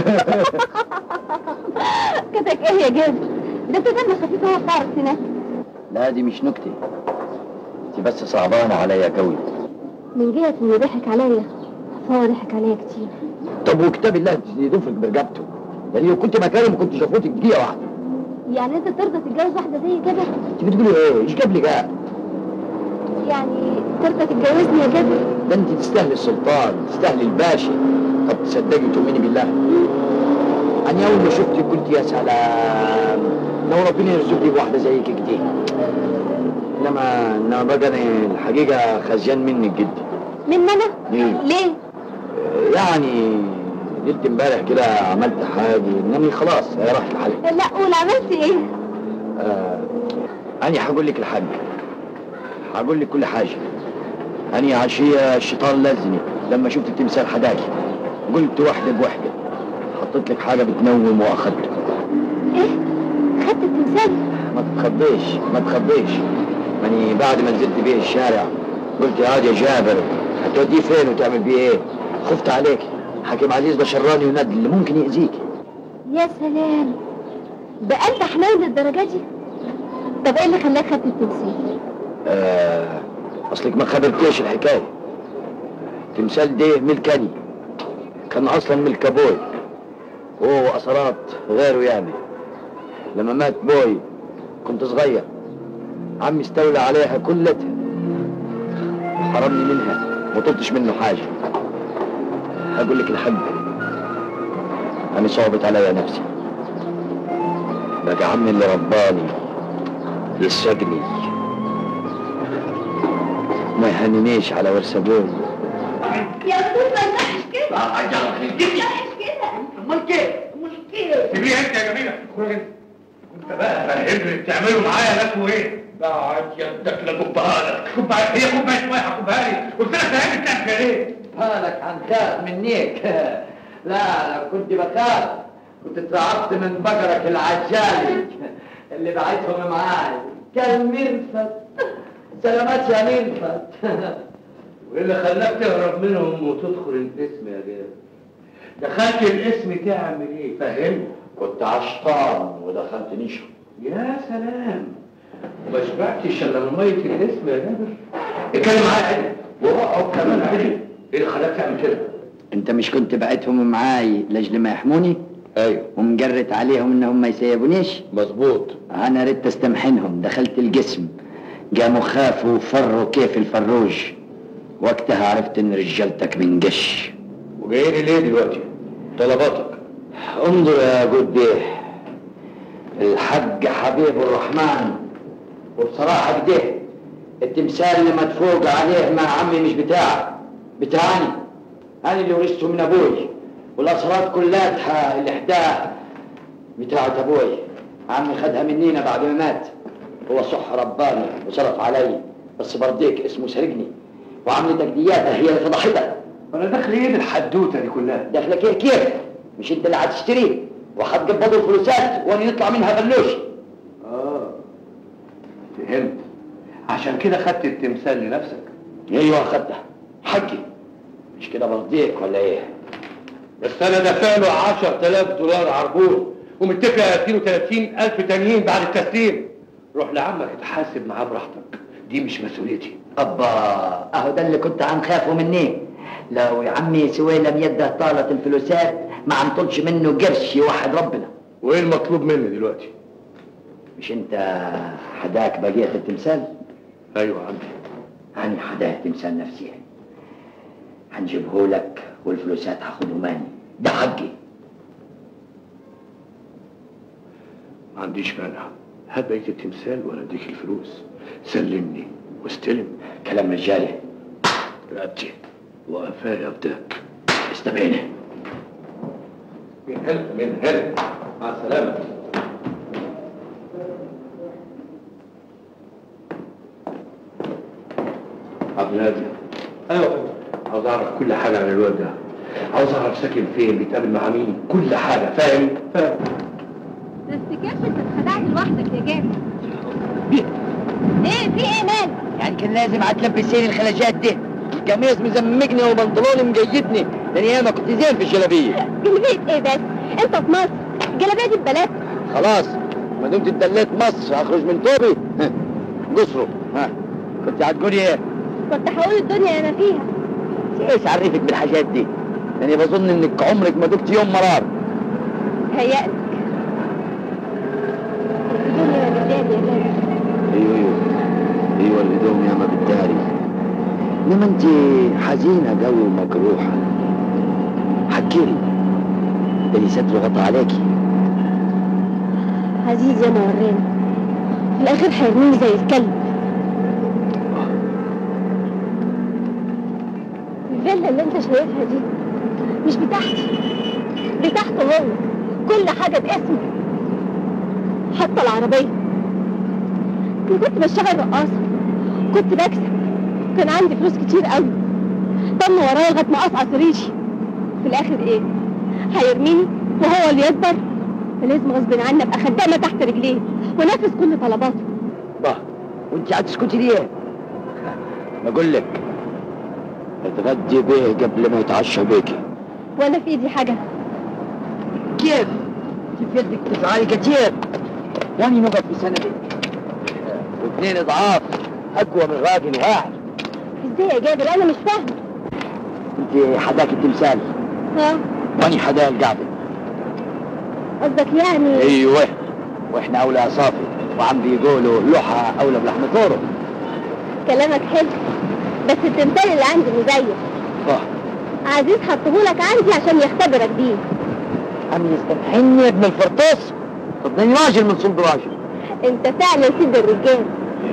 Speaker 7: كتك ايه يا جابر ده انت دم خفيف هو بتعرف تنام
Speaker 2: لا دي مش نكتة انت بس صعبانة عليا قوي
Speaker 7: من جهة انه ضحك عليا فهو ضحك عليا كتير
Speaker 2: طب وكتاب الله يدفك برقبته يعني لو كنت مكاني ما كنتش افوتك دقيقة واحدة
Speaker 7: يعني انت ترضى تتجوز واحدة زي كده
Speaker 2: انت بتقولي ايه؟ ايش جاب لك قاعد؟
Speaker 7: يعني ترضى تتجوزني يا جابر
Speaker 2: ده انت تستاهلي السلطان تستاهلي الباشا طب تصدقي وتؤمني بالله انا اول ما شفتك قلت يا سلام لو ربنا يرزقني بواحده زيك كده انما انما بقى انا الحقيقه خزيان منك جدا
Speaker 7: من انا
Speaker 2: ليه؟
Speaker 7: ليه
Speaker 2: يعني ليله امبارح كده عملت حاجه انني خلاص هي راحت الحل
Speaker 7: لا قول عملت ايه
Speaker 2: آه انا هقول لك الحاجه هقول لك كل حاجه انا عشيه الشيطان لزني لما شفت التمثال حداكي قلت واحده بوحده حطيت لك حاجه بتنوم واخدته
Speaker 7: ايه خدت التمثال
Speaker 2: ما تتخضيش ما تخضيش ماني بعد ما نزلت بيه الشارع قلت يا واد يا جابر هتوديه فين وتعمل بيه ايه خفت عليك حكيم عزيز ده شراني وندل اللي ممكن يأذيك
Speaker 7: يا سلام بقى انت حنين للدرجة دي طب ايه اللي خلاك خدت التمثال
Speaker 2: آه اصلك ما خبرتيش الحكايه تمثال ده ملكني كان اصلا ملك ابوي هو واثرات غيره يعني لما مات بوي كنت صغير عمي استولى عليها كلتها وحرمني منها ما طلتش منه حاجه هقول لك الحق انا صعبت عليا نفسي بقى عمي اللي رباني يسجني ما يهننيش على ورث ابوي
Speaker 7: يا ابوي ما يصحش كده
Speaker 6: امال
Speaker 7: كده
Speaker 2: امال كيف امال كيف
Speaker 6: سيبيه انت يا جميله انت بقى فهمني بتعملوا معايا لكم ايه؟ بعد يدك لكبها لك كوبايه هي كوبايه ميه هكبها لي قلت لك فهمني بتعمل كده ليه؟
Speaker 2: بالك هنخاف منيك لا لو كنت بخاف كنت اترعبت من بقرك العجالي اللي بعتهم معاي كان مرفت سلامات يا مرفت
Speaker 6: وايه اللي خلاك تهرب منهم وتدخل القسم يا جابر؟ دخلت الاسم تعمل ايه فاهم
Speaker 9: كنت عشطان ودخلت نشر
Speaker 6: يا سلام ما شبعتش الا من ميه الاسم يا جابر اتكلم معايا عدل واقعد كمان عدل ايه اللي خلاك تعمل كده
Speaker 2: انت مش كنت بعتهم معاي لاجل ما يحموني
Speaker 6: ايوه
Speaker 2: ومجرت عليهم انهم ما يسيبونيش
Speaker 6: مظبوط
Speaker 2: انا ردت استمحنهم دخلت الجسم قاموا خافوا وفروا كيف الفروج وقتها عرفت ان رجالتك من قش
Speaker 6: وجاي لي ليه دلوقتي طلباتك
Speaker 2: انظر يا جود بيه الحج حبيب الرحمن وبصراحة كده التمثال اللي مدفوق عليه مع عمي مش بتاعك بتاعني أنا اللي ورثته من أبوي والأسرات كلاتها اللي إحداها بتاعت أبوي عمي خدها منينا بعد ما مات هو صح رباني وصرف علي بس برضيك اسمه سرقني وعملت تجدياتها هي اللي فضحتها
Speaker 6: انا داخل ايه الحدوته دي كلها
Speaker 2: دخلك ايه كيف؟ مش انت اللي هتشتريه وهتقبضوا الفلوسات وانا يطلع منها بلوش
Speaker 6: اه فهمت عشان كده خدت التمثال لنفسك
Speaker 2: ايوه خدتها حقي مش كده برضيك ولا ايه؟
Speaker 6: بس انا دافع له 10000 دولار عربون ومتفق على 32000 تانيين بعد التسليم روح لعمك اتحاسب معاه براحتك دي مش مسؤوليتي
Speaker 2: ابا اهو ده اللي كنت هنخافه مني لو يا عمي سويلم يده طالت الفلوسات ما عنطلش منه قرش يوحد ربنا
Speaker 6: وايه المطلوب مني دلوقتي
Speaker 2: مش انت حداك بقية التمثال؟
Speaker 6: ايوه عمي
Speaker 2: أنا حداك تمثال نفسي هنجيبه لك والفلوسات هاخده ماني ده حقي
Speaker 6: ما عنديش مانع هات بقيه التمثال وانا اديك الفلوس سلمني واستلم
Speaker 2: كلام رجالي
Speaker 6: رقبتي وقفايا ابداك
Speaker 2: استبعدني
Speaker 6: من هنا من هنا مع السلامه عبد الهادي ايوه عاوز اعرف كل حاجه عن الواد ده عاوز اعرف ساكن فين بيتقابل مع مين كل حاجه فاهم فاهم
Speaker 7: بس كيف انت اتخدعت لوحدك يا جابر ايه في ايه مال
Speaker 2: يعني كان لازم هتلبسيني الخلاجات دي القميص مزمجني وبنطلوني مجيدني لان ياما كنت زين في الجلابيه
Speaker 7: جلابيه ايه بس انت في مصر الجلابيه دي ببلاش
Speaker 2: خلاص ما دمت اتدليت مصر اخرج من توبي قصره ها كنت هتقولي ايه؟
Speaker 7: كنت هقول الدنيا انا فيها
Speaker 2: ايش عرفك بالحاجات دي؟ يعني بظن انك عمرك ما دقت يوم مرار
Speaker 7: هيألك الدنيا انا قدامي يا جابر
Speaker 2: ايوه ايوه ايوه الهدوم ياما بالداري انما انت حزينه قوي ومجروحه حكيلي ده اللي ستر غطى عليكي
Speaker 7: عزيز يا ما وراني في الاخر هيرميني زي الكلب الفيلا اللي انت شايفها دي مش بتاعتي بتاعته هو كل حاجه باسمه حتى العربيه انا كنت بشتغل رقاصه كنت بكسب كان عندي فلوس كتير قوي طن ورايا لغايه ما اقطع ريشي في الاخر ايه هيرميني وهو اللي يكبر فلازم غصب عني ابقى خدامه تحت رجليه ونفذ كل طلباته
Speaker 2: با وانت هتسكتي ليه؟ بقول لك اتغدي بيه قبل ما يتعشى بيكي
Speaker 7: وانا في ايدي حاجه
Speaker 2: كيف؟ انت في يدك تسعالي كتير واني نقف في سندك واثنين اضعاف اقوى من راجل واحد
Speaker 7: ازاي يا جابر انا مش فاهمه
Speaker 2: انت حداك التمثال
Speaker 7: ها
Speaker 2: واني حدا القعده
Speaker 7: قصدك يعني
Speaker 2: ايوه واحنا اولى صافي وعم بيقولوا لوحه اولى بلحم ثوره
Speaker 7: كلامك حلو بس التمثال اللي عندي مزيف
Speaker 2: اه
Speaker 7: عزيز حطهولك عندي عشان يختبرك بيه
Speaker 2: عم يستمحني يا ابن الفرطوس صدقني راجل من صلب راجل
Speaker 7: انت فعلا سيد الرجال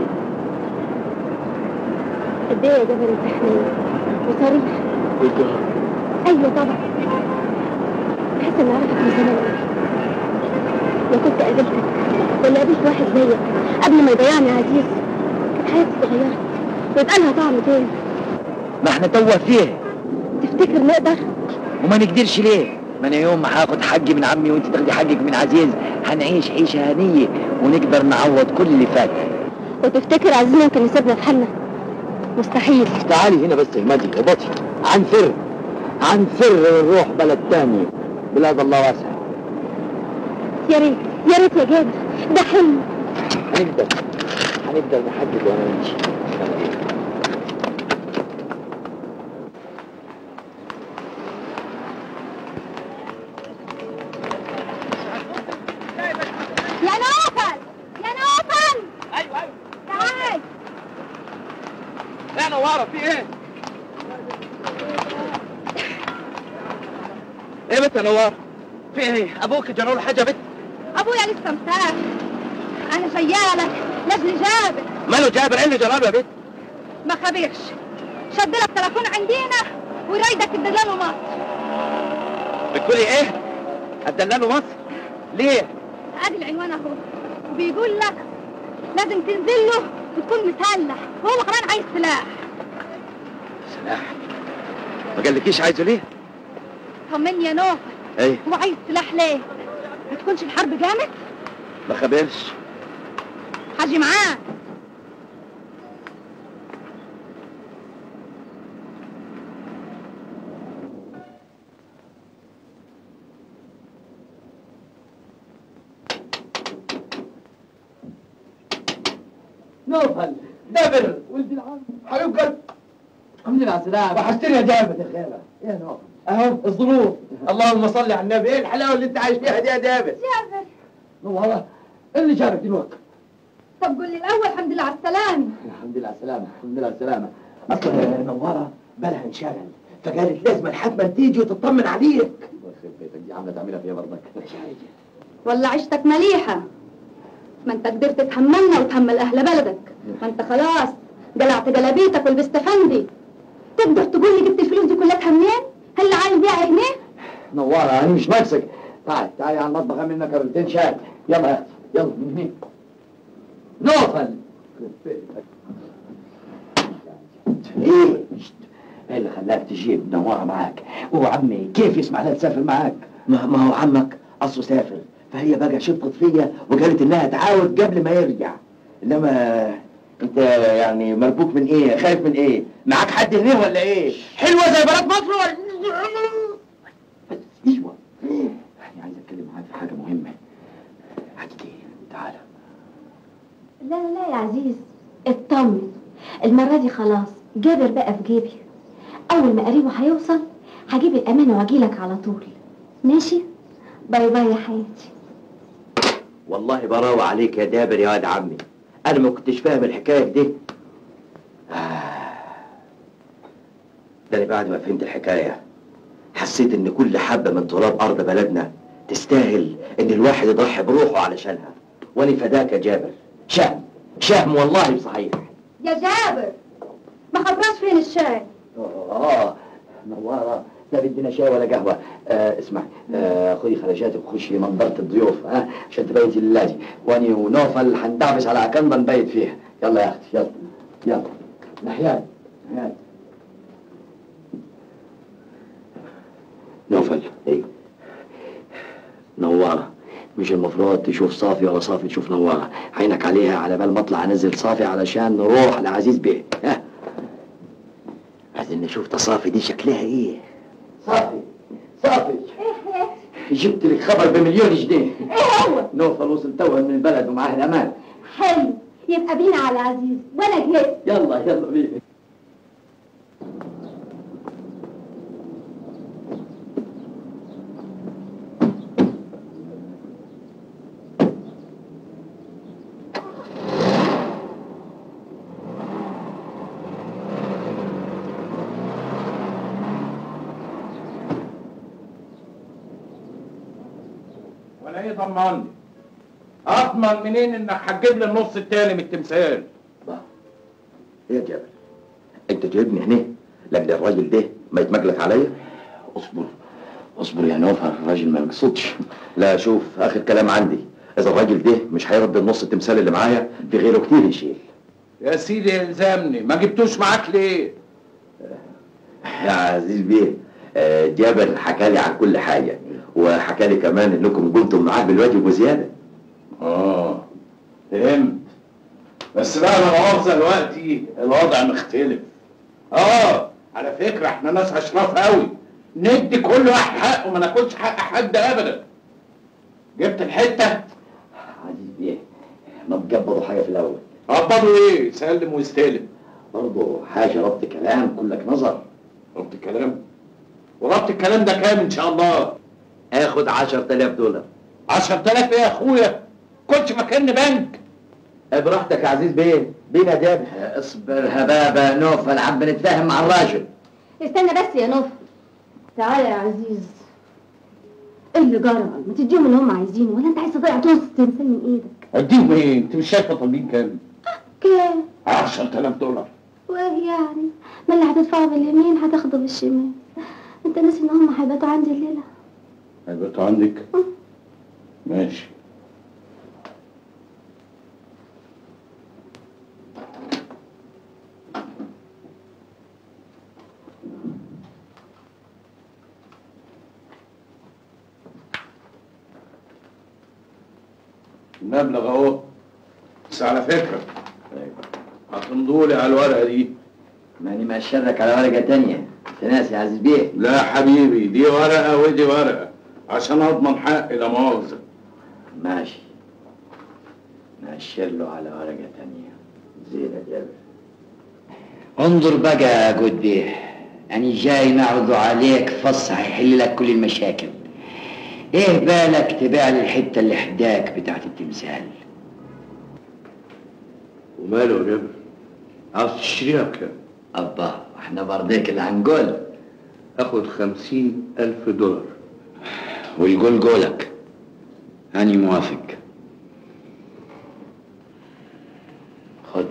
Speaker 7: قد ايه يا جابر انت حنين وصريح ايوه طبعا بحس اني اعرفك من زمان لو كنت قابلتك ولا قابلت واحد زيك قبل ما يضيعني عزيز كانت حياتي اتغيرت ويبقى لها طعم تاني
Speaker 2: ما احنا توه فيه
Speaker 7: تفتكر نقدر
Speaker 2: وما نقدرش ليه ما انا يوم ما هاخد حقي من عمي وانت تاخدي حقك من عزيز هنعيش عيشه هنيه ونقدر نعوض كل اللي فات
Speaker 7: وتفتكر عزيز ممكن يسيبنا في حالنا مستحيل
Speaker 2: تعالي هنا بس اهمدي اهبطي عن سر عن سر نروح بلد تاني بلاد الله واسع
Speaker 7: يا ريت يا ريت يا جابر ده حلم
Speaker 2: هنقدر هنقدر نحدد وانا نمشي
Speaker 7: يا نوفل يا نوفل ايوه ايوه تعال
Speaker 2: يا نوارة في ايه؟ ايه بنت يا نوار؟ في ايه؟ ابوك جرى له حاجه بنت؟
Speaker 7: ابويا لسه مسافر انا جايه لك لاجل جابر
Speaker 2: ماله جابر ايه اللي جرى له يا بنت؟
Speaker 7: ما خبيرش شد لك تليفون عندنا ورايدك تدلله مصر
Speaker 2: بتقولي ايه؟ ادلله مصر؟ ليه؟
Speaker 7: ادي العنوان اهو وبيقول لك لازم تنزل له وتكون مسلح وهو كمان عايز سلاح
Speaker 2: سلاح ما قالكيش عايزه ليه؟
Speaker 7: طمني يا نوفل
Speaker 2: ايه
Speaker 7: هو عايز سلاح ليه؟ ما تكونش الحرب جامد
Speaker 2: ما خبرش
Speaker 7: حاجي معاه
Speaker 2: نوفل دبر ولد العم حبيب قلب الحمد لله على السلامة وحشتني يا جابر يا خيبة يا نوفل اهو الظروف اللهم صل على النبي ايه الحلاوة اللي انت عايش فيها دي يا جابر
Speaker 7: جابر
Speaker 2: والله ايه اللي جابك دلوقتي؟
Speaker 7: طب قول لي الاول الحمد لله على السلامه
Speaker 2: الحمد لله على السلامة الحمد لله على السلامة اصلا نوارة بالها انشغل فقالت لازم حتما تيجي وتطمن عليك الله يخرب بيتك دي عاملة تعملها فيها برضك
Speaker 7: ولا عيشتك مليحه ما انت قدرت تحملنا وتحمل اهل بلدك ما انت خلاص قلعت جلابيتك ولبست فندي تقدر تقول لي جبت الفلوس دي كلها منين؟ هل عايز بيها هنا؟
Speaker 2: نوارة انا مش ناقصك تعال تعال على المطبخ اعمل لنا كرتين شاي يلا يا اختي يلا من هنا نوفل ايه ايه اللي خلاك تجيب نوارة معاك هو عمي كيف يسمح لها تسافر معاك ما, ما هو عمك اصله سافر فهي بقى شفقت فيا وقالت انها تعاود قبل ما يرجع انما انت يعني مربوك من ايه خايف من ايه معاك حد هنا ولا ايه حلوه زي بنات مصر ولا ايوه يعني عايز اتكلم معاك في حاجه مهمه حاجتين تعالى
Speaker 7: لا لا لا يا عزيز اطمن المرة دي خلاص جابر بقى في جيبي أول ما قريبه هيوصل هجيب الأمانة وأجيلك على طول ماشي؟ باي باي يا حياتي
Speaker 2: والله براوة عليك يا دابر يا واد عمي انا ما كنتش فاهم الحكايه دي آه. ده انا بعد ما فهمت الحكايه حسيت ان كل حبه من تراب ارض بلدنا تستاهل ان الواحد يضحي بروحه علشانها وانا فداك يا جابر شهم شهم والله صحيح
Speaker 7: يا جابر ما خبراش فين الشاي
Speaker 2: اه نوارة لا بدنا شاي ولا قهوة آه اسمع آه خذي خرجاتك وخشي منظرة الضيوف ها آه عشان تبيتي للادي واني ونوفل حندعبس على عكنبة نبيت فيها يلا يا اختي يلا يلا نحيان نحيان نوفل اي نوارة مش المفروض تشوف صافي ولا صافي تشوف نوارة عينك عليها على بال ما اطلع انزل صافي علشان نروح لعزيز بيه ها عايزين نشوف تصافي دي شكلها ايه صافي صافي جبت لك خبر بمليون جنيه
Speaker 7: ايه هو؟
Speaker 2: نوفل وصل توها من البلد ومعاه الامان
Speaker 7: حلو يبقى بينا على عزيز وانا جيت
Speaker 2: يلا يلا بينا
Speaker 5: ولا ايه ضمني اضمن منين انك هتجيب لي النص التاني من التمثال
Speaker 2: يا جابر انت جايبني هنا لاجل الراجل ده ما يتمجلك عليا اصبر اصبر يا نوفل الراجل ما يقصدش لا شوف اخر كلام عندي اذا الراجل ده مش هيرد النص التمثال اللي معايا في غيره كتير يشيل
Speaker 5: يا سيدي الزمني ما جبتوش معاك ليه
Speaker 2: يا عزيز بيه آه، جابر حكى لي عن كل حاجه وحكى لي كمان انكم كنتم معاه بالواجب وزياده
Speaker 5: اه فهمت بس بقى انا مؤاخذه دلوقتي الوضع مختلف اه على فكره احنا ناس اشراف قوي ندي كل واحد حقه ما ناخدش حق حد ابدا جبت الحته
Speaker 4: عزيز بيه ما تقبضوا حاجه في الاول
Speaker 5: قبضوا ايه سلم واستلم
Speaker 4: برضه حاجه ربط كلام كلك نظر
Speaker 5: ربط الكلام وربط الكلام ده كام ان شاء الله
Speaker 4: اخد 10000 دولار
Speaker 5: 10000 ايه يا اخويا كنت فاكرني بنك
Speaker 4: براحتك يا عزيز بيه بينا جاب اصبر هبابه نوفل عم بنتفاهم مع الراجل
Speaker 7: استنى بس يا نوف تعالى يا عزيز ايه اللي جرى ما تديهم اللي هم عايزينه ولا انت عايز تضيع نص تمثال من ايدك
Speaker 5: اديهم ايه انت مش شايفه طالبين كام
Speaker 7: كام
Speaker 5: 10000 دولار
Speaker 7: وايه يعني ما اللي هتدفعه باليمين هتاخده بالشمال انت ناسي ان هم هيباتوا عندي الليله
Speaker 5: هيبقى عندك ماشي المبلغ اهو بس على فكره هتمضولي على الورقه دي
Speaker 4: ماني مأشرك على ورقه تانية انت ناسي يا عزيز بيه
Speaker 5: لا حبيبي دي ورقه ودي ورقه عشان اضمن حقي لا مؤاخذه
Speaker 4: ماشي نأشر له على ورقه تانية زين يا جابر انظر بقى يا جود بيه أنا جاي نعرض عليك فص هيحل لك كل المشاكل ايه بالك تبيع لي الحته اللي حداك بتاعت التمثال
Speaker 6: وماله يا جابر عاوز تشتريها بكام
Speaker 4: ابا احنا برضيك اللي هنقول
Speaker 6: اخد خمسين الف دولار
Speaker 4: ويقول قولك أنا موافق خد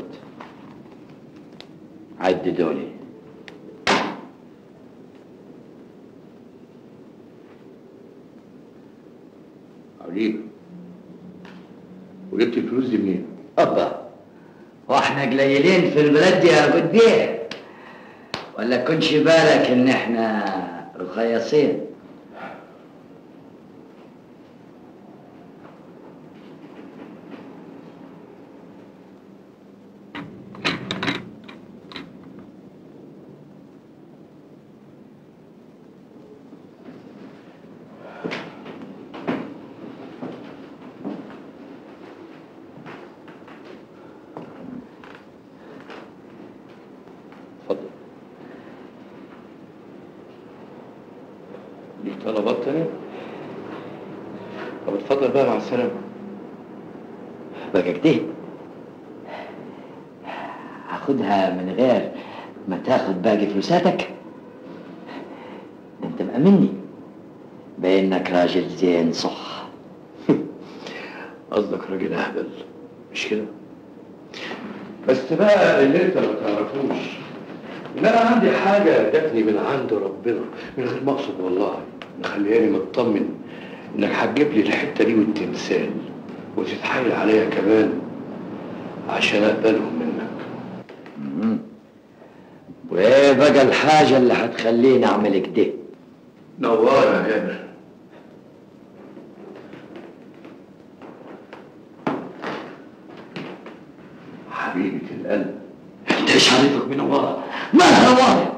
Speaker 4: عد دولي
Speaker 6: عجيب وجبت الفلوس دي منين؟
Speaker 4: أبا واحنا قليلين في البلد دي يا قديه ولا كنش بالك ان احنا رخيصين
Speaker 6: اتفضل ليك طلبات تانية؟ طب اتفضل بقى مع السلامة
Speaker 4: بقى كده هاخدها من غير ما تاخد باقي فلوساتك ده انت مأمني بانك راجل زين صح
Speaker 6: قصدك راجل اهبل مش كده؟ بس بقى اللي انت ما تعرفوش ان انا عندي حاجه جاتني من عند ربنا من غير ما اقصد والله مخلياني مطمن انك هتجيب لي الحته دي والتمثال وتتحايل عليا كمان عشان اقبلهم منك
Speaker 4: مم. وايه بقى الحاجة اللي هتخليني اعمل كده
Speaker 6: نوار يا جابر حبيبة القلب
Speaker 4: انت ايش عرفك بنوارة مالها نوارة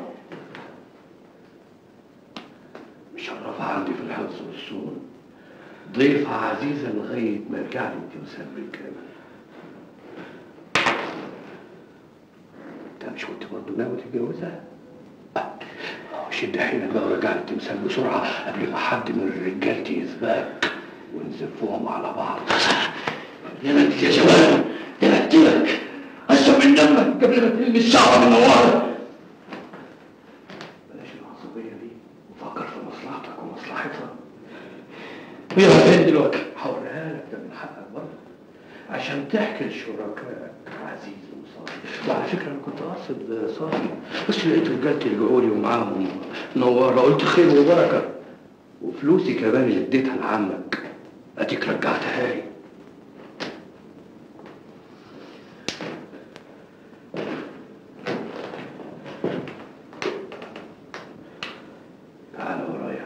Speaker 6: مشرفة عندي في الحفظ والصون ضيفة عزيزة لغاية ما يرجع لي التمثال بالكامل انت مش كنت برضه ناوي تتجوزها؟ آه، شد حيلك بقى ورجع لي التمثال بسرعة قبل ما حد من رجالتي يسبقك ونزفوهم على بعض
Speaker 4: يا بنت يا جمال يا بنت لك اشرب من دمك قبل ما تلمي الشعر من نوارة
Speaker 6: بلاش العصبية دي وفكر في مصلحتك ومصلحتها
Speaker 4: ويا فين دلوقتي
Speaker 6: هوريها لك ده من حقك برضه عشان تحكي لشركائك عزيز وصافي وعلى فكره انا كنت قاصد صافي بس لقيت رجالتي رجعوا لي ومعاهم نواره قلت خير وبركه وفلوسي كمان اللي اديتها لعمك اديك رجعتها لي تعال ورايا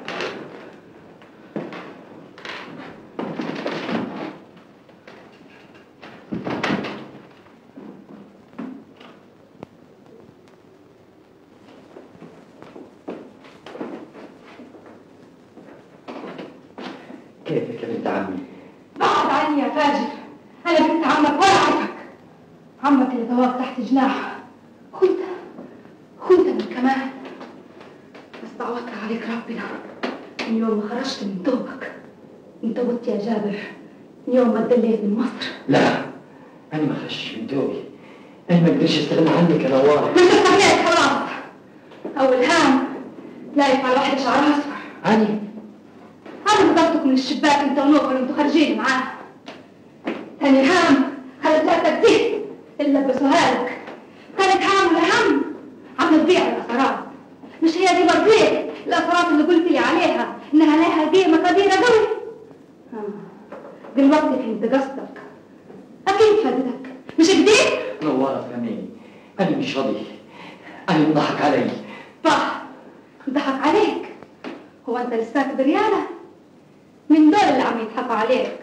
Speaker 4: كيفك يا بنت عمي
Speaker 7: بعد عني يا فاجر انا بنت عمك ولا عارفك عمك اللي طواك تحت جناحه وانت وانت من كمان بس دعوتك عليك ربنا من يوم ما خرجت من دوبك انت قلت يا جابر من يوم ما اتدليت من مصر
Speaker 4: لا انا ما خش من دوبي انا ما اقدرش استغنى عنك يا نوار
Speaker 7: انت استغنيت خلاص اول هام لايف على واحده شعرها اصفر
Speaker 4: عني
Speaker 7: انا نظرتك من الشباك انت ونوفل وانتوا خارجين معاه ثاني هام خلتك دي اللي لبسوها لك ثالث هام والاهم عم تبيع الاثارات مش هي دي مرضيك الاثارات اللي قلت لي عليها انها لها قيمه قديره قوي آه. دلوقتي فهمت قصدك اكيد فادتك مش كده
Speaker 4: نوارة فهميني انا مش راضي انا انضحك علي
Speaker 7: صح ضحك عليك هو انت لساك بريالة من دول اللي عم يضحكوا عليك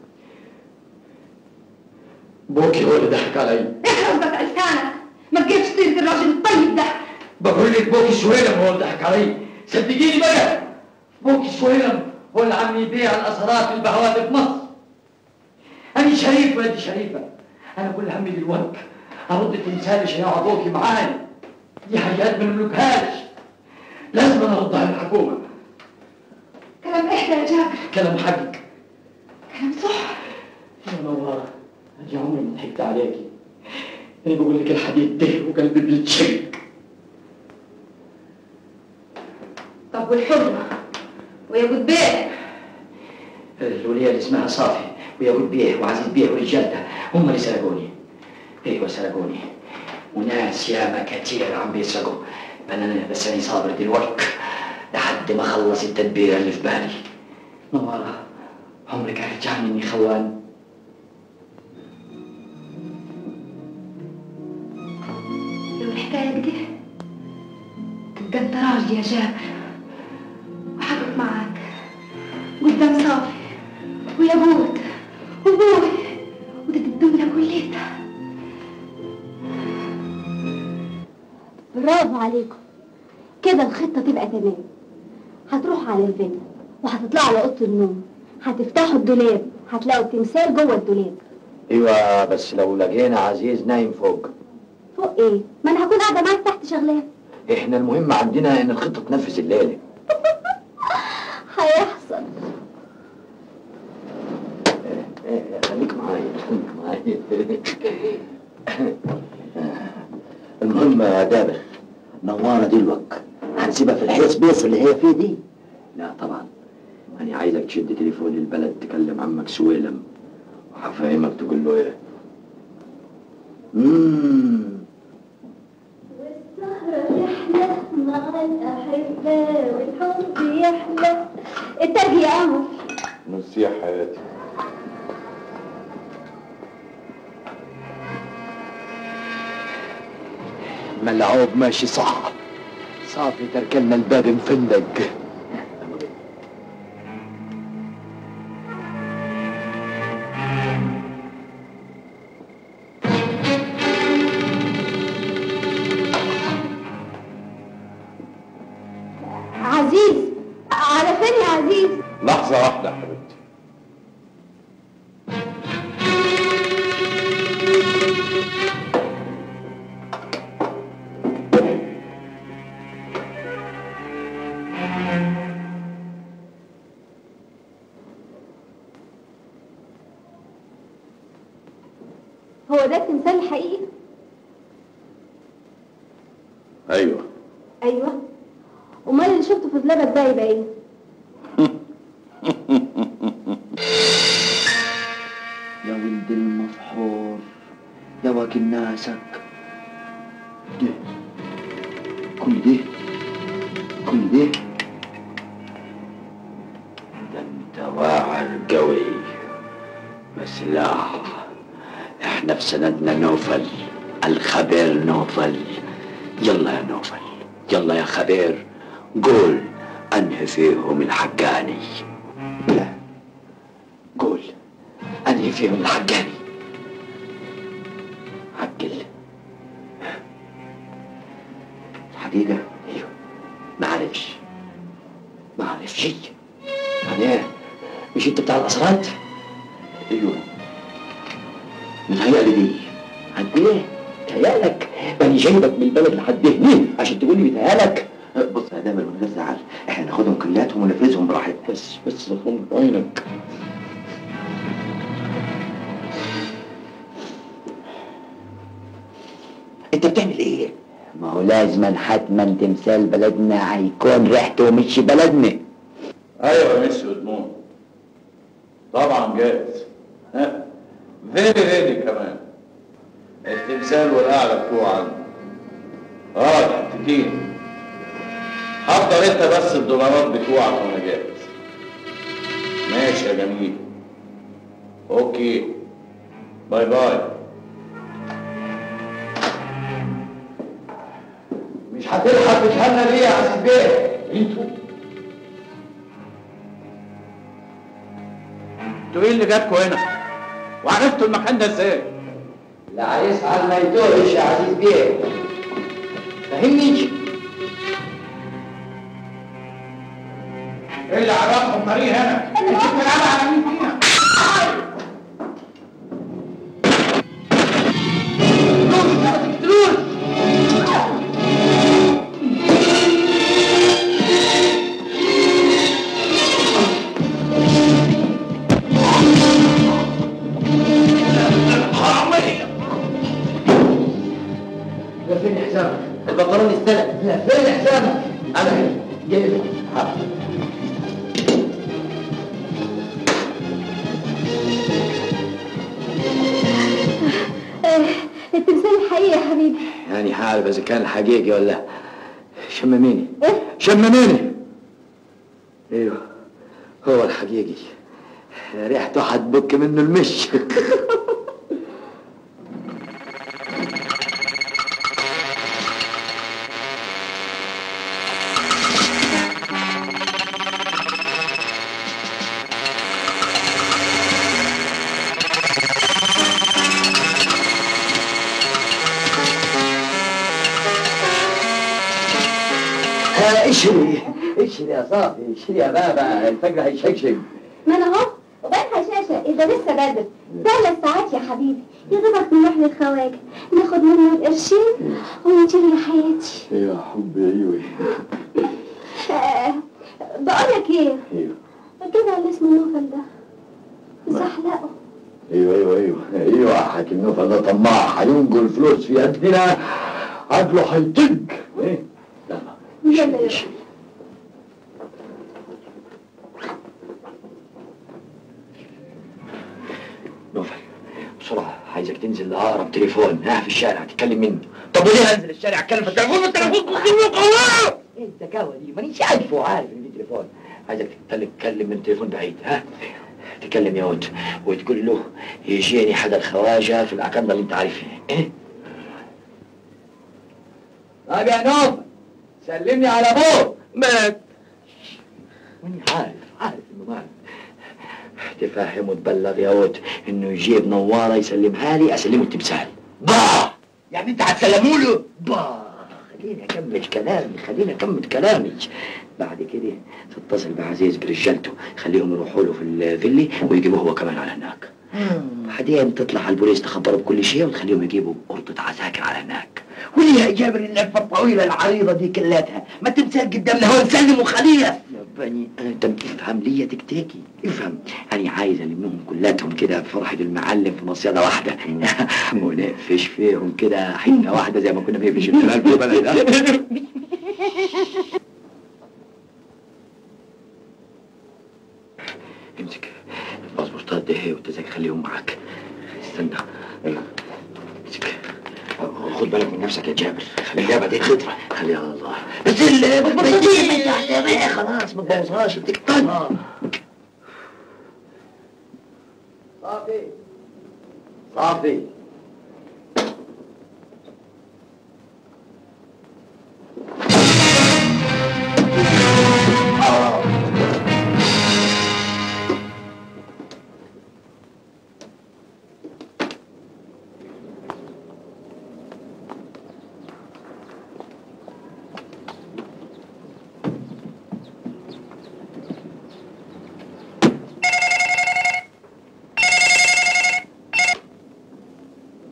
Speaker 4: بوكي هو اللي ضحك علي
Speaker 7: اخرج بك لسانك ما تجيبش سيرة الراجل الطيب ده
Speaker 4: بقول لك بوكي سويلم هو اللي ضحك علي صدقيني بقى بوكي سويلم هو اللي عم يبيع الاثارات البهوات في مصر انا شريف ولدي شريفه انا كل همي دلوقتي ارد التمثال اللي شياع ابوكي معاي دي حاجات ما نملكهاش لازم أنا اردها للحكومه
Speaker 7: كلام احدى يا جابر
Speaker 4: كلام حقك
Speaker 7: كلام صح
Speaker 4: يا نوارة أنا عمري ما ضحكت عليكي أنا بقول لك الحديد ده وقلبي بيتشق
Speaker 7: طب والحرمة ويا بيه
Speaker 4: الولية اللي اسمها صافي وياقوت بيه وعزيز بيه ورجالته هم اللي سرقوني ايوه سرقوني وناس ياما كتير عم بيسرقوا انا بس انا صابر دلوقتي لحد ما اخلص التدبير اللي في بالي نوارة عمرك هترجعني اني خوان
Speaker 7: لو الحكاية كده تبقى انت راجل يا جابر وحقق معاك قدام صافي ويا بود وابوي وده الدنيا كلها
Speaker 10: برافو عليكم كده الخطة تبقى تمام هتروحوا على الفيلا وهتطلعوا على أوضة النوم هتفتحوا الدولاب هتلاقوا التمثال جوه الدولاب
Speaker 4: ايوه بس لو لقينا عزيز نايم فوق
Speaker 10: فوق ايه؟ ما انا هكون قاعدة معاك تحت شغلاه
Speaker 4: احنا المهم عندنا ان الخطه تنفذ الليله
Speaker 10: هيحصل
Speaker 4: إيه، خليك معايا خليك معايا المهم يا دابر نوارة دي الوك هنسيبها في الحيص بيص اللي هي فيه دي لا طبعا انا عايزك تشد تليفون البلد تكلم عمك سويلم وهفهمك تقول له ايه مم.
Speaker 10: والسهرة يحلى مع الأحبة والحب يحلى التاج يا قمر
Speaker 5: ميرسي يا حياتي
Speaker 4: ملعوب ماشي صح صافي تركلنا الباب مفندق
Speaker 10: عزيز على فين يا عزيز؟
Speaker 5: لحظة واحدة يا حبيبتي
Speaker 10: هو ده التمثال الحقيقي؟
Speaker 5: أيوه
Speaker 10: أيوه أمال اللي شفته في دولابك ده يبقى إيه؟
Speaker 4: يا ولد المفحور يا واكل ناسك ده كل ده كل ده ده انت واعر قوي بس لا احنا في سندنا نوفل الخبير نوفل يلا يا نوفل يلا يا خبير قول انهي فيهم الحقاني لا قول انهي فيهم الحقاني حق ال الحقيقة ايوه ما عرفش ما عرف شيء يعني ايه مش انت بتاع متهيألي دي عن ايه؟ متهيألك ماني جايبك من البلد لحد هنا عشان تقول لي بيتهيألك بص يا دامر من غير زعل احنا ناخدهم كلياتهم ونفرزهم براحتنا بس بس غمض عينك انت بتعمل ايه؟ ما هو لازما حتما تمثال بلدنا هيكون ريحته مش بلدنا
Speaker 6: ايوه يا ميسي ادمون طبعا جاهز ها فيري ريدي كمان التمثال والقعده بتوعك اه حتتين حضر انت بس الدولارات بتوعك وانا جاهز ماشي يا جميل اوكي باي باي
Speaker 4: مش هتلحق تتهنى ليه يا عزيز بيه؟ انتوا
Speaker 6: انتوا ايه اللي جابكوا هنا؟ وعرفتوا المكان ده ازاي؟
Speaker 4: لا هيسعى ما يتوهش يا عزيز بيه فهمني
Speaker 6: ايه اللي عرفهم طريق هنا؟ انتوا بتلعبوا على مين فينا؟
Speaker 4: لا فين حسابك؟ البنطلون استلم لا فين حسابك؟ انا هنا جايبك
Speaker 10: آه، التمثال الحقيقي يا حبيبي
Speaker 4: يعني عارف اذا كان حقيقي ولا لا شمميني شمميني ايوه هو الحقيقي ريحته هتبك منه المش اشري اشري يا صافي اشري يا بابا الفجر هيشكشك
Speaker 10: ما انا اهو وبالها شاشة اذا لسه بدر ثلاث ساعات يا حبيبي يا دوبك نروح للخواجة ناخد منه القرشين ونطير لحياتي
Speaker 9: يا حبي ايوه
Speaker 10: آه، بقول لك ايه
Speaker 9: ايوه
Speaker 10: كده اللي اسمه نوفل ده زحلقه
Speaker 9: ايوه ايوه ايوه ايوه حاكم نوفل ده طماع هينقل فلوس في قدنا عقله هيطق ايه لا
Speaker 10: يلا يلا
Speaker 4: نوفل بسرعة عايزك تنزل لأقرب تليفون ها في الشارع تتكلم منه طب وليه انزل الشارع اتكلم في التليفون التليفون ايه التكاوى دي مانيش عارفه عارف ان في تليفون عايزك تتكلم تتكلم من تليفون بعيد ها تكلم يا ود وتقول له يجيني حدا الخواجة في الأكندة اللي انت عارفها ايه طب يا نوفل سلمني على ابوك مات ماني عارف عارف انه مات تفهم وتبلغ يا ود انه يجيب نواره يسلمها لي اسلمه التمثال با يعني انت هتسلموا له با خليني اكمل كلامي خليني اكمل كلامي بعد كده تتصل بعزيز برجالته خليهم يروحوا له في الفيلي ويجيبوه هو كمان على هناك بعدين تطلع على البوليس تخبره بكل شيء وتخليهم يجيبوا قرطة عساكر على هناك وليها جابر اللفة الطويلة العريضة دي كلاتها ما تمثال قدامنا هو نسلم وخليص يا بني ادم افهم ليا تكتيكي افهم انا عايز المهم كلاتهم كده في فرحة المعلم في مصيدة واحدة ونقفش فيهم كده حتة واحدة زي ما كنا بنقفش الفلال في بلدنا امسك الباسبورتات دي والتذاكر خليهم معاك استنى ايوه امسك خد بالك من نفسك يا جابر خلي اللعبه دي تطلع خليها على الله بس الباسبورتات دي تحت خلاص ما تبوظهاش بتقطن صافي صافي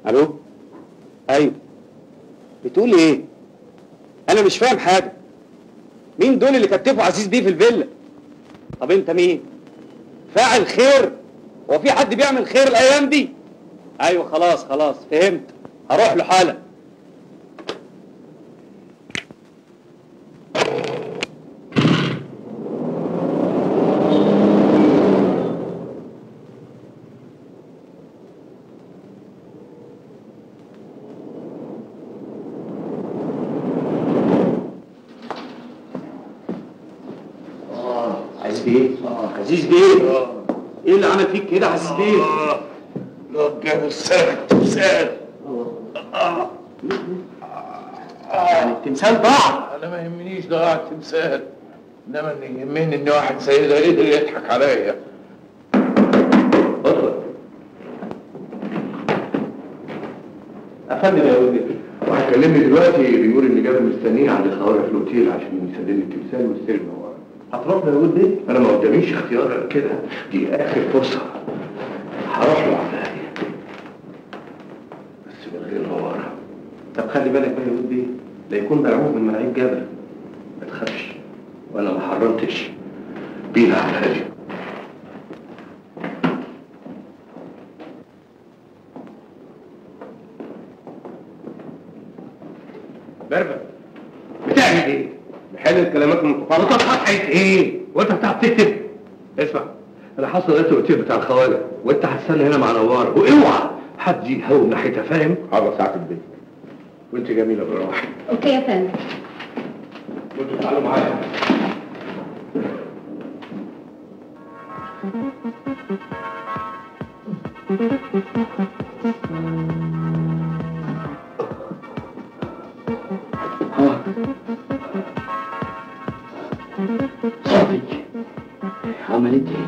Speaker 11: الو ايوه بتقول ايه انا مش فاهم حاجه مين دول اللي كتفوا عزيز بيه في الفيلا طب انت مين فاعل خير هو في حد بيعمل خير الايام دي ايوه خلاص خلاص فهمت هروح له حالا عزيز بيه عزيز بيه ايه اللي عمل فيك كده عزيز بيه
Speaker 6: لو كان السنة تمثال
Speaker 11: يعني التمثال ضاع
Speaker 6: انا ما يهمنيش ضياع التمثال انما اللي يهمني ان واحد سيدة قدر يضحك عليا اتفضل
Speaker 11: افندم يا ولدي
Speaker 6: واحد كلمني دلوقتي بيقول ان جابر مستنيه عند الخواجه في الاوتيل عشان يسلم لي التمثال ويستلم هو
Speaker 11: هتروح له يا ولدي
Speaker 6: انا ما قداميش اختيار غير كده دي اخر فرصه هروح له على بس من غير نواره
Speaker 11: طب خلي بالك بقى يا ولدي لا يكون مرعوب من ملاعيب جابر
Speaker 6: ما تخافش وانا ما حرمتش بينا على هادي
Speaker 11: بربر بتعمل ايه؟ بحل كلامك المتفرقه
Speaker 6: انت صفحه ايه؟ وانت بتعرف تكتب؟ اسمع انا حصل لقيت الاوتيل بتاع الخواجه وانت هتستنى هنا مع نوار واوعى حد يهوب ناحيتها فاهم؟
Speaker 11: حاضر ساعه البيت
Speaker 6: وانت جميله بالراحه
Speaker 10: اوكي يا فندم
Speaker 6: وانتوا تعالوا معايا
Speaker 4: صافي عملت ايه؟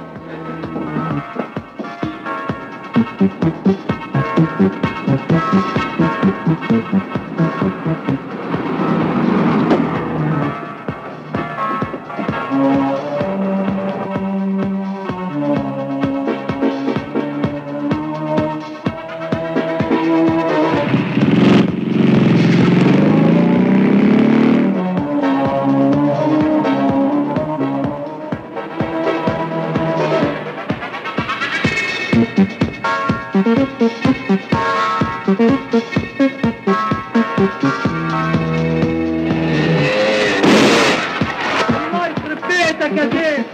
Speaker 2: الله يخرب بيتك يا زين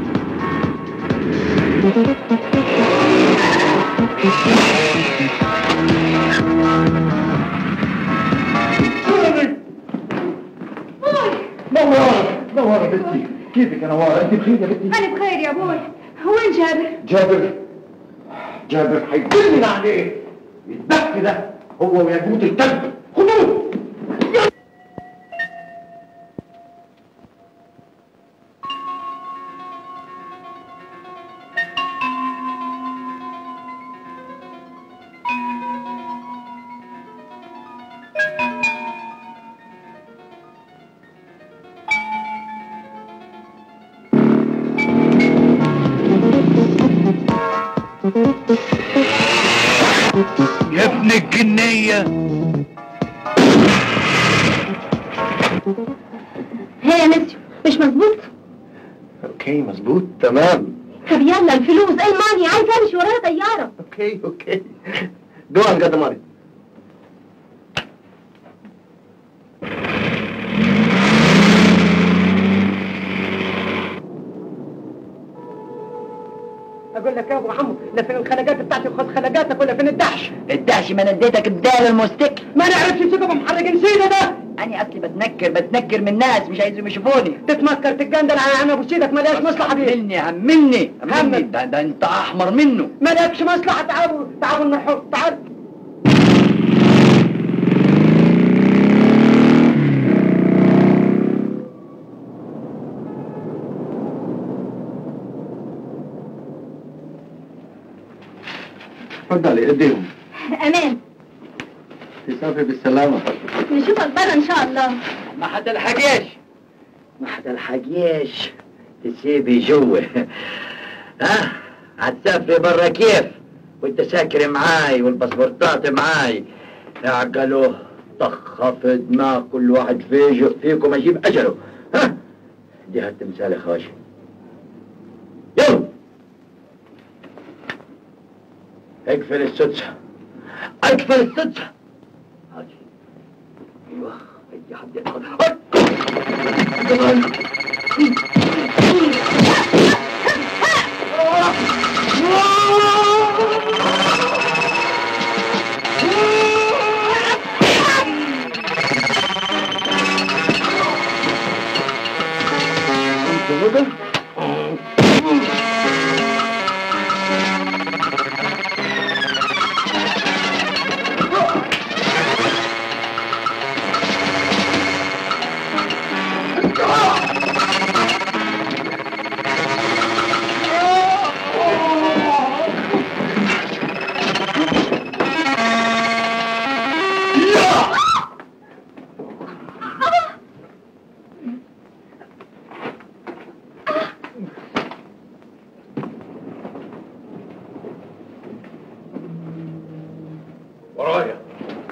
Speaker 6: نوار نوار يا بنتي كيفك يا نوار انت بخير يا بنتي
Speaker 3: انا بخير يا ابوي وين جابر
Speaker 6: جابر جابر هيجنن عليه الدك ده هو وياجوت الكلب خدوه يا ابن الجنيه
Speaker 10: هي يا ميسيو مش مظبوط
Speaker 6: اوكي مظبوط تمام
Speaker 10: طب يلا الفلوس ايه الماني عايز امشي ورايا طياره
Speaker 6: اوكي اوكي جو on get the money
Speaker 2: اقول لك يا ابو عمو لا فين الخلقات بتاعتي وخد خلقاتك ولا فين الدحش
Speaker 12: الدهش ما نديتك بدال المستك
Speaker 2: ما نعرفش نسيبهم محرقين سيده ده
Speaker 12: انا اصلي بتنكر بتنكر من الناس مش عايزهم يشوفوني
Speaker 2: تتمكر تتجندل على عم ابو سيدك مالهاش مصلحه بيه
Speaker 12: همني همني همني
Speaker 2: همك.
Speaker 12: ده, ده انت احمر منه
Speaker 2: مالكش مصلحه تعالوا تعالوا نحط تعال
Speaker 6: اتفضل ايديهم
Speaker 10: امان
Speaker 6: تسافر بالسلامه
Speaker 10: نشوفك بره ان شاء الله
Speaker 12: ما حد الحاجيش ما حد الحاجيش تسيبي جوه ها هتسافري برا كيف
Speaker 2: وانت ساكر معاي والباسبورتات معاي اعقلوا طخ في دماغ كل واحد فيجو فيكم اجيب اجله ها دي هالتمثال يا خواشي يلا اقفل السدسة اقفل السدسة هاتي ايوه اي حد يدخل هاي. كمان.
Speaker 6: ورايا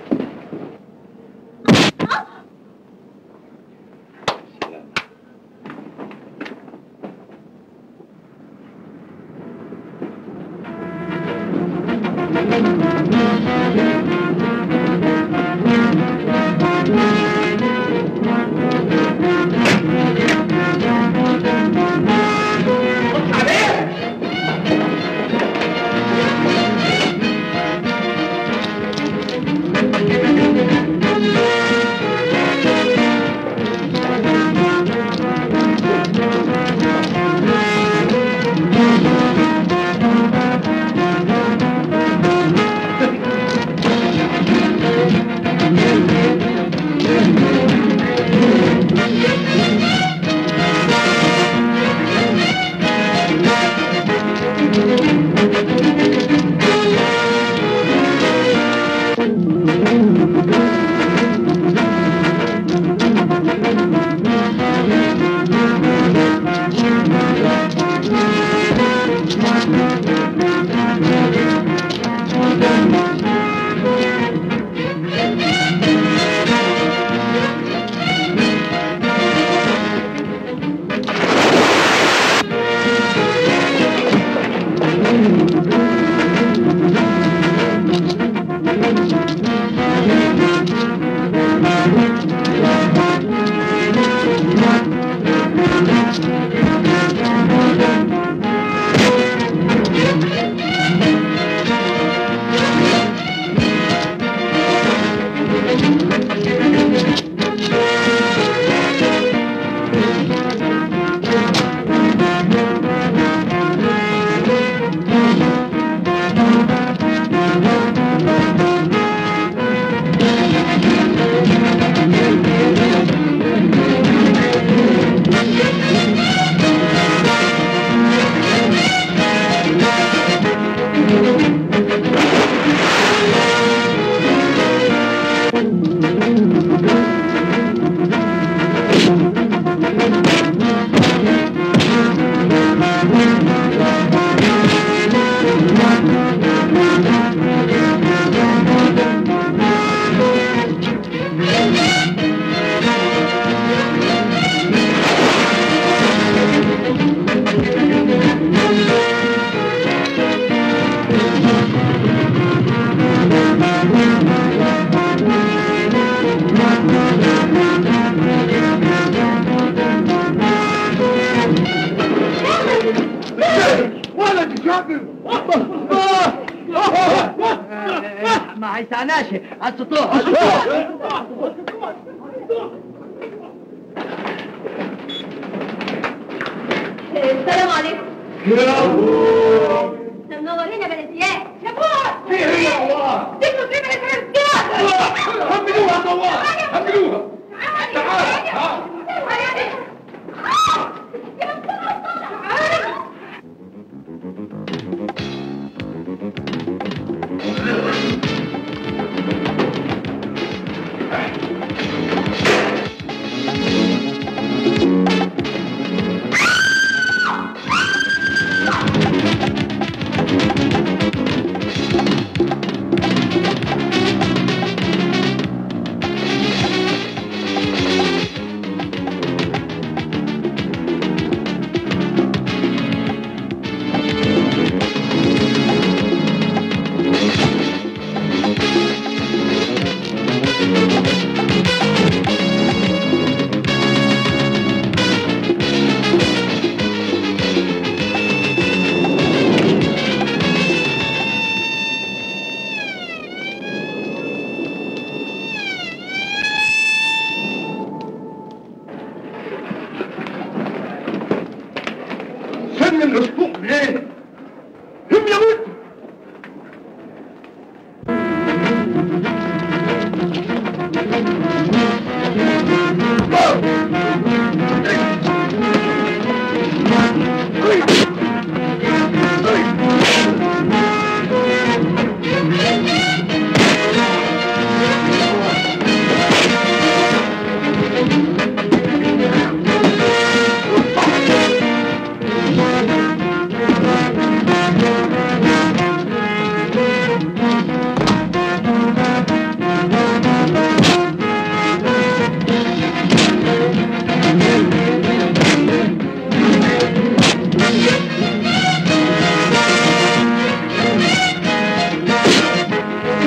Speaker 2: ما هيسعناش على السطوح على السطوح
Speaker 7: السلام عليكم منورين يا بلديات يا بوس
Speaker 6: في هي يا الله
Speaker 7: تكتب في بلديات
Speaker 6: حملوها يا الله حملوها تعال ها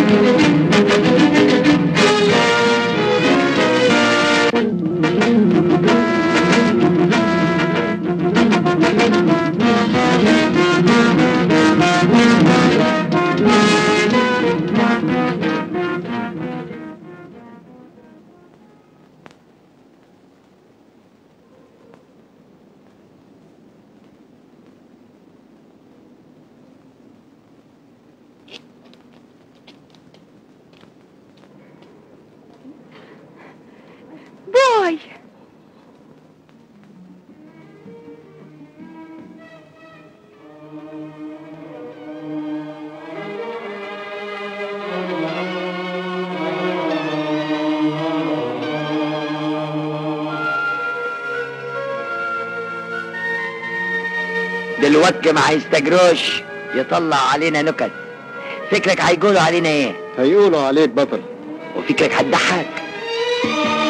Speaker 3: باي
Speaker 2: دلوقتي ما هيستجروش يطلع علينا نكت فكرك هيقولوا علينا ايه
Speaker 8: هيقولوا عليك بطل
Speaker 2: وفكرك هتضحك